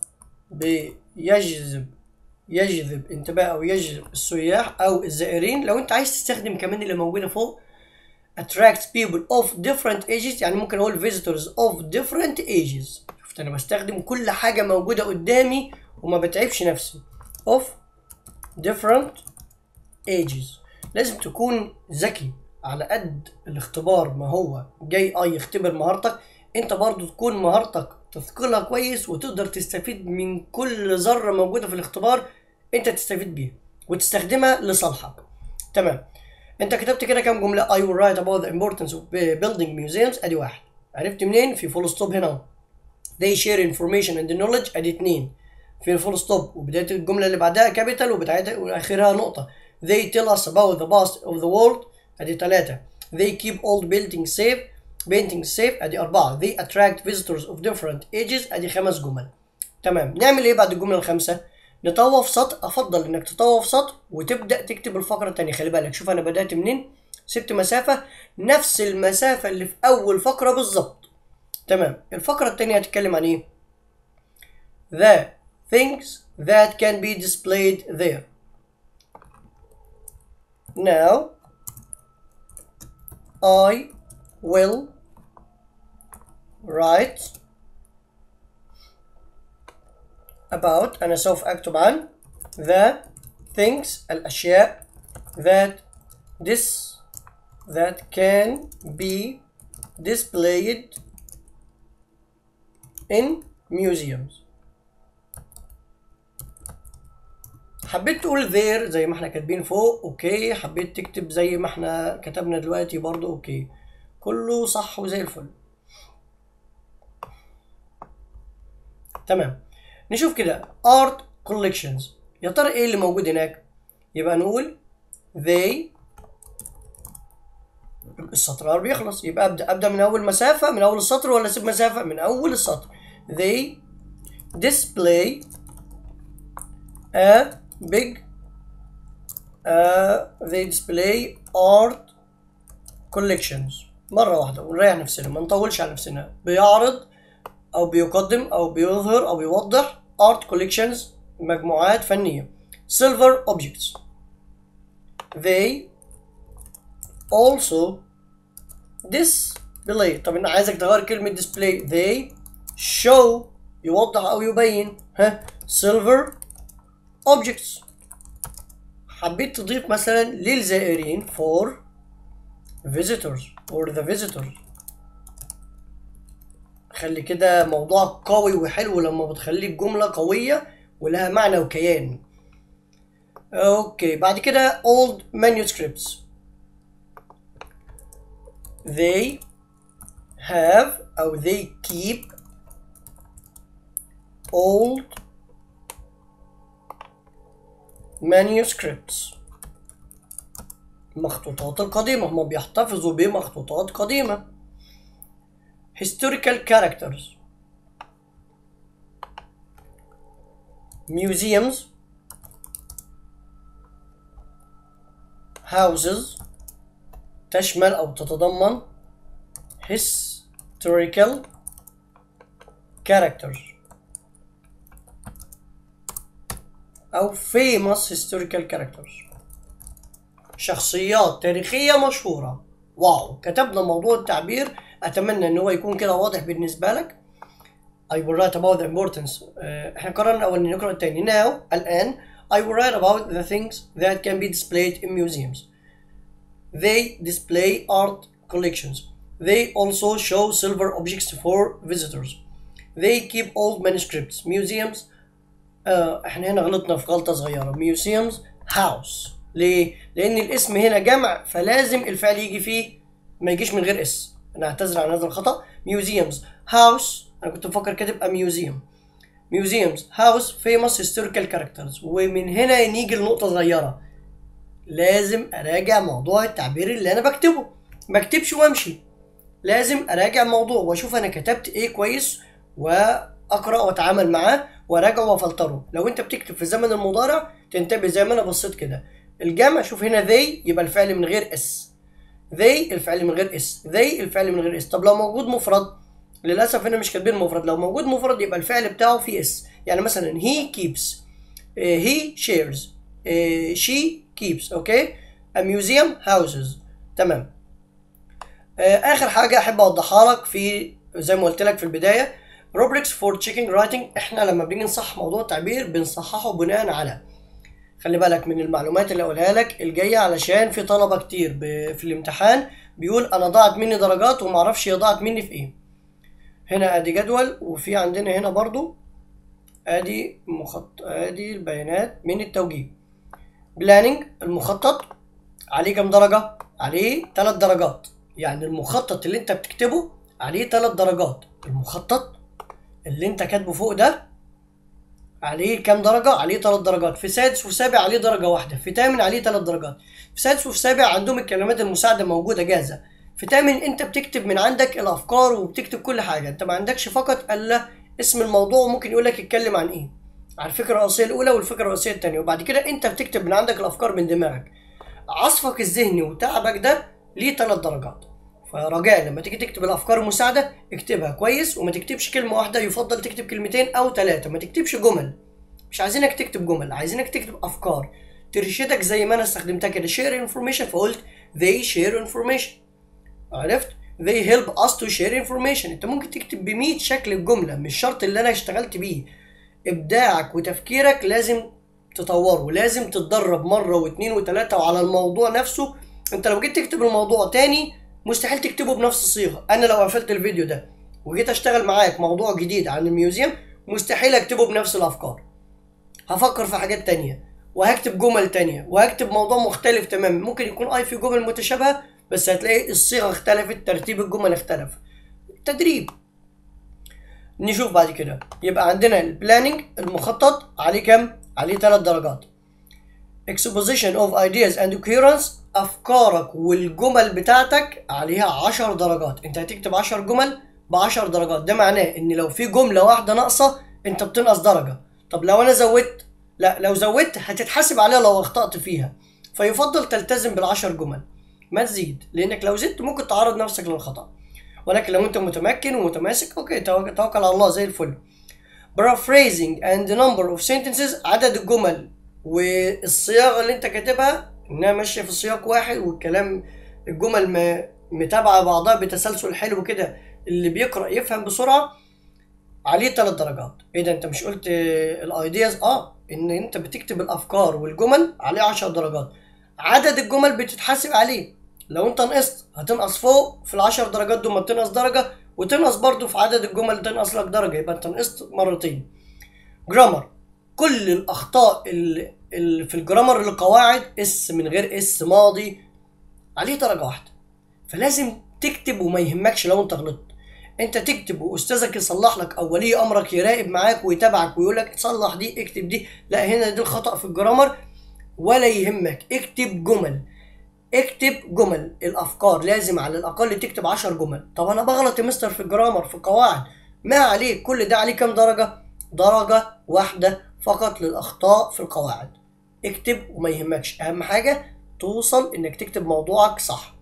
بيجذب يجذب انتباه او يجذب السياح او الزائرين لو انت عايز تستخدم كمان اللي موجوده فوق attracts people of different ages يعني ممكن اقول visitors of different ages شفت انا بستخدم كل حاجه موجوده قدامي وما بتعبش نفسي of different ages لازم تكون ذكي على قد الاختبار ما هو جاي اه يختبر مهارتك انت برضو تكون مهارتك تثقلها كويس وتقدر تستفيد من كل ذره موجوده في الاختبار انت تستفيد بيها وتستخدمها لصالحك تمام انت كتبت كده كام جمله I will write about the importance of building museums ادي واحد عرفت منين في فول ستوب هنا اهو they share information and knowledge ادي اتنين في الفول ستوب وبدايه الجمله اللي بعدها كابيتال وبدايتها واخرها نقطه they tell us about the past of the world ادي ثلاثه they keep old buildings safe paintings safe ادي اربعه they attract visitors of different ages ادي خمس جمل تمام نعمل ايه بعد الجمله الخامسه نطوف سطر افضل انك تطوف سطر وتبدا تكتب الفقره الثانيه خلي بالك شوف انا بدات منين سبت مسافه نفس المسافه اللي في اول فقره بالظبط تمام الفقره الثانيه هتتكلم عن ايه the things that can be displayed there now I will write about أنا سوف أكتب عن the things الأشياء that this that can be displayed in museums حبيت تقول there زي ما احنا كاتبين فوق اوكي حبيت تكتب زي ما احنا كتبنا دلوقتي برضو اوكي كله صح وزي الفل تمام نشوف كده art collections يا ترى ايه اللي موجود هناك يبقى نقول they السطر بيخلص يبقى ابدا ابدا من اول مسافه من اول السطر ولا اسيب مسافه من اول السطر they display a big uh, they display art collections مرة واحدة ونريح نفسنا ما نطولش على نفسنا بيعرض أو بيقدم أو بيظهر أو بيوضح art collections مجموعات فنية silver objects they also display طب أنا عايزك تغير كلمة display they show يوضح أو يبين ها silver objects حبيت تضيف مثلا للزائرين for visitors or the visitors خلي كده موضوع قوي وحلو لما بتخليه الجملة قوية ولها معنى وكيان اوكي بعد كده old manuscripts they have او they keep old manuscripts المخطوطات القديمة هم بيحتفظوا بمخطوطات قديمة historical characters museums houses تشمل أو تتضمن historical characters او famous historical characters شخصيات تاريخية مشهورة واو كتبنا موضوع التعبير اتمنى ان هو يكون كده واضح بالنسبة لك I will write about the importance آه، احنا قررنا اول نقرا التاني now الان I will write about the things that can be displayed in museums they display art collections they also show silver objects for visitors they keep old manuscripts museums آه احنا هنا غلطنا في غلطة صغيرة museums house ليه؟ لأن الاسم هنا جمع فلازم الفعل يجي فيه ما يجيش من غير اس أنا أعتذر عن هذا الخطأ museums house أنا كنت بفكر كاتب a museum museums house famous historical characters ومن هنا نيجي لنقطة صغيرة لازم أراجع موضوع التعبير اللي أنا بكتبه ما اكتبش وامشي لازم أراجع الموضوع وأشوف أنا كتبت إيه كويس وأقرأ وأتعامل معاه وأراجعه وأفلتره لو أنت بتكتب في الزمن المضارع تنتبه زي ما أنا بصيت كده الجمع شوف هنا they يبقى الفعل من غير اس they الفعل من غير اس they الفعل من غير اس طب لو موجود مفرد للاسف هنا مش كاتبين مفرد لو موجود مفرد يبقى الفعل بتاعه فيه اس يعني مثلا he keeps uh, he shares uh, she keeps اوكي a museum houses تمام uh, اخر حاجه احب اوضحها لك في زي ما قلت لك في البدايه rubrics for checking writing احنا لما بنيجي نصحح موضوع التعبير بنصححه بناء على خلي بالك من المعلومات اللي اقولها لك الجايه علشان في طلبه كتير ب- في الامتحان بيقول انا ضاعت مني درجات ومعرفش هي ضاعت مني في ايه هنا ادي جدول وفي عندنا هنا برضو ادي مخط ادي البيانات من التوجيه بلاننج المخطط عليه كام درجة؟ عليه تلات درجات يعني المخطط اللي انت بتكتبه عليه تلات درجات المخطط اللي انت كاتبه فوق ده عليه كام درجة؟ عليه تلات درجات في سادس وسابع عليه درجة واحدة في تامن عليه تلات درجات في سادس وفي سابع عندهم الكلمات المساعدة موجودة جاهزة في تامن انت بتكتب من عندك الافكار وبتكتب كل حاجة انت ما عندكش فقط الا اسم الموضوع وممكن يقول لك اتكلم عن ايه عن الفكرة الرئيسية الأولى والفكرة الرئيسية التانية وبعد كده أنت بتكتب من عندك الأفكار من دماغك عصفك الذهني وتعبك ده ليه تلات درجات فرجاء لما تيجي تكتب الأفكار المساعدة اكتبها كويس وما تكتبش كلمة واحدة يفضل تكتب كلمتين أو ثلاثة ما تكتبش جمل مش عايزينك تكتب جمل عايزينك تكتب أفكار ترشدك زي ما أنا استخدمتها كده share information فقلت they share information عرفت they help us to share information انت ممكن تكتب ب 100 شكل الجمله مش شرط اللي انا اشتغلت بيه ابداعك وتفكيرك لازم تطوره لازم تتدرب مره واثنين وثلاثه وعلى الموضوع نفسه انت لو جيت تكتب الموضوع تاني مستحيل تكتبه بنفس الصيغه انا لو قفلت الفيديو ده وجيت اشتغل معاك موضوع جديد عن الميوزيوم مستحيل اكتبه بنفس الافكار هفكر في حاجات تانية وهكتب جمل تانية وهكتب موضوع مختلف تماما ممكن يكون اي في جمل متشابهه بس هتلاقي الصيغه اختلفت ترتيب الجمل اختلف تدريب نشوف بعد كده يبقى عندنا البلاننج المخطط عليه كام عليه ثلاث درجات exposition of ideas and occurrence افكارك والجمل بتاعتك عليها 10 درجات انت هتكتب 10 جمل ب 10 درجات ده معناه ان لو في جمله واحده ناقصه انت بتنقص درجه طب لو انا زودت لا لو زودت هتتحاسب عليها لو اخطات فيها فيفضل تلتزم بالعشر جمل ما تزيد لانك لو زدت ممكن تعرض نفسك للخطا ولكن لو انت متمكن ومتماسك اوكي توك- توكل على الله زي الفل paraphrasing and the number of sentences عدد الجمل والصياغه اللي انت كاتبها انها ماشيه في سياق واحد والكلام الجمل ما متابعه بعضها بتسلسل حلو كده اللي بيقرا يفهم بسرعه عليه ثلاث درجات ايه ده انت مش قلت الايدياز اه ان انت بتكتب الافكار والجمل عليه 10 درجات عدد الجمل بتتحاسب عليه لو انت نقصت هتنقص فوق في العشر درجات دول ما بتنقص درجة وتنقص برضو في عدد الجمل تنقص لك درجة يبقى انت نقصت مرتين جرامر كل الاخطاء اللي, اللي في الجرامر القواعد اس من غير اس ماضي عليه درجة واحدة فلازم تكتب وما يهمكش لو انت غلطت انت تكتب واستاذك يصلح لك او ولي امرك يراقب معاك ويتابعك ويقول لك صلح دي اكتب دي لا هنا دي الخطا في الجرامر ولا يهمك اكتب جمل اكتب جمل الافكار لازم على الاقل تكتب 10 جمل طب انا بغلط يا مستر في الجرامر في القواعد ما عليك كل ده عليه كام درجه درجه واحده فقط للاخطاء في القواعد اكتب وما يهمكش اهم حاجه توصل انك تكتب موضوعك صح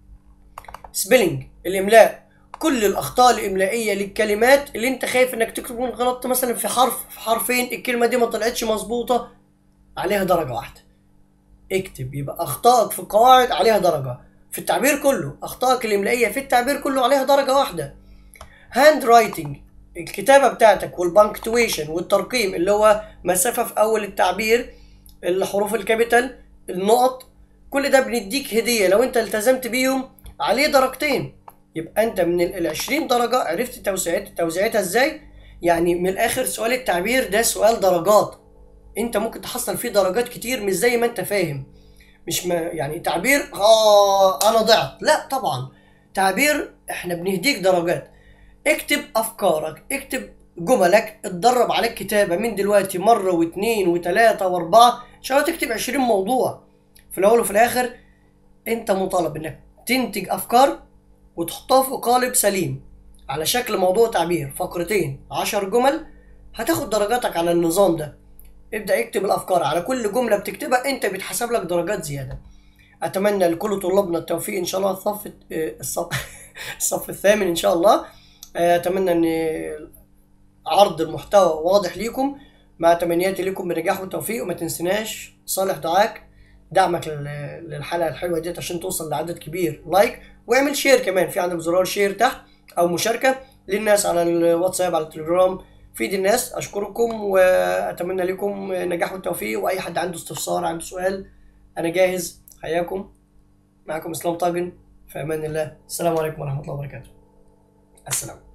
سبيلنج الاملاء كل الاخطاء الاملائيه للكلمات اللي انت خايف انك تكتب غلطت مثلا في حرف في حرفين الكلمه دي ما طلعتش مظبوطه عليها درجة واحدة اكتب يبقى اخطائك في القواعد عليها درجة في التعبير كله اخطائك الاملائية في التعبير كله عليها درجة واحدة هاند رايتنج الكتابة بتاعتك والبانكتويشن والترقيم اللي هو مسافة في اول التعبير الحروف الكابيتال النقط كل ده بنديك هدية لو انت التزمت بيهم عليه درجتين يبقى انت من ال 20 درجة عرفت توزيعات توزيعتها ازاي يعني من الاخر سؤال التعبير ده سؤال درجات انت ممكن تحصل فيه درجات كتير مش زي ما انت فاهم مش ما يعني تعبير اه انا ضعت لا طبعا تعبير احنا بنهديك درجات اكتب افكارك اكتب جملك اتدرب على الكتابة من دلوقتي مرة واثنين وثلاثة واربعة ان شاء الله تكتب 20 موضوع في الاول وفي الاخر انت مطالب انك تنتج افكار وتحطها في قالب سليم على شكل موضوع تعبير فقرتين عشر جمل هتاخد درجاتك على النظام ده ابدأ اكتب الافكار على كل جملة بتكتبها انت بيتحسب لك درجات زيادة اتمنى لكل طلابنا التوفيق ان شاء الله الصف الصف, الصف الثامن ان شاء الله اتمنى ان عرض المحتوى واضح ليكم مع تمنياتي لكم بالنجاح والتوفيق وما تنسناش صالح دعاك دعمك للحلقه الحلوه ديت عشان توصل لعدد كبير لايك واعمل شير كمان في عندك زرار شير تحت او مشاركه للناس على الواتساب على التليجرام فيد الناس اشكركم واتمنى لكم النجاح والتوفيق واي حد عنده استفسار عنده سؤال انا جاهز حياكم معكم اسلام طاجن في امان الله السلام عليكم ورحمه الله وبركاته السلام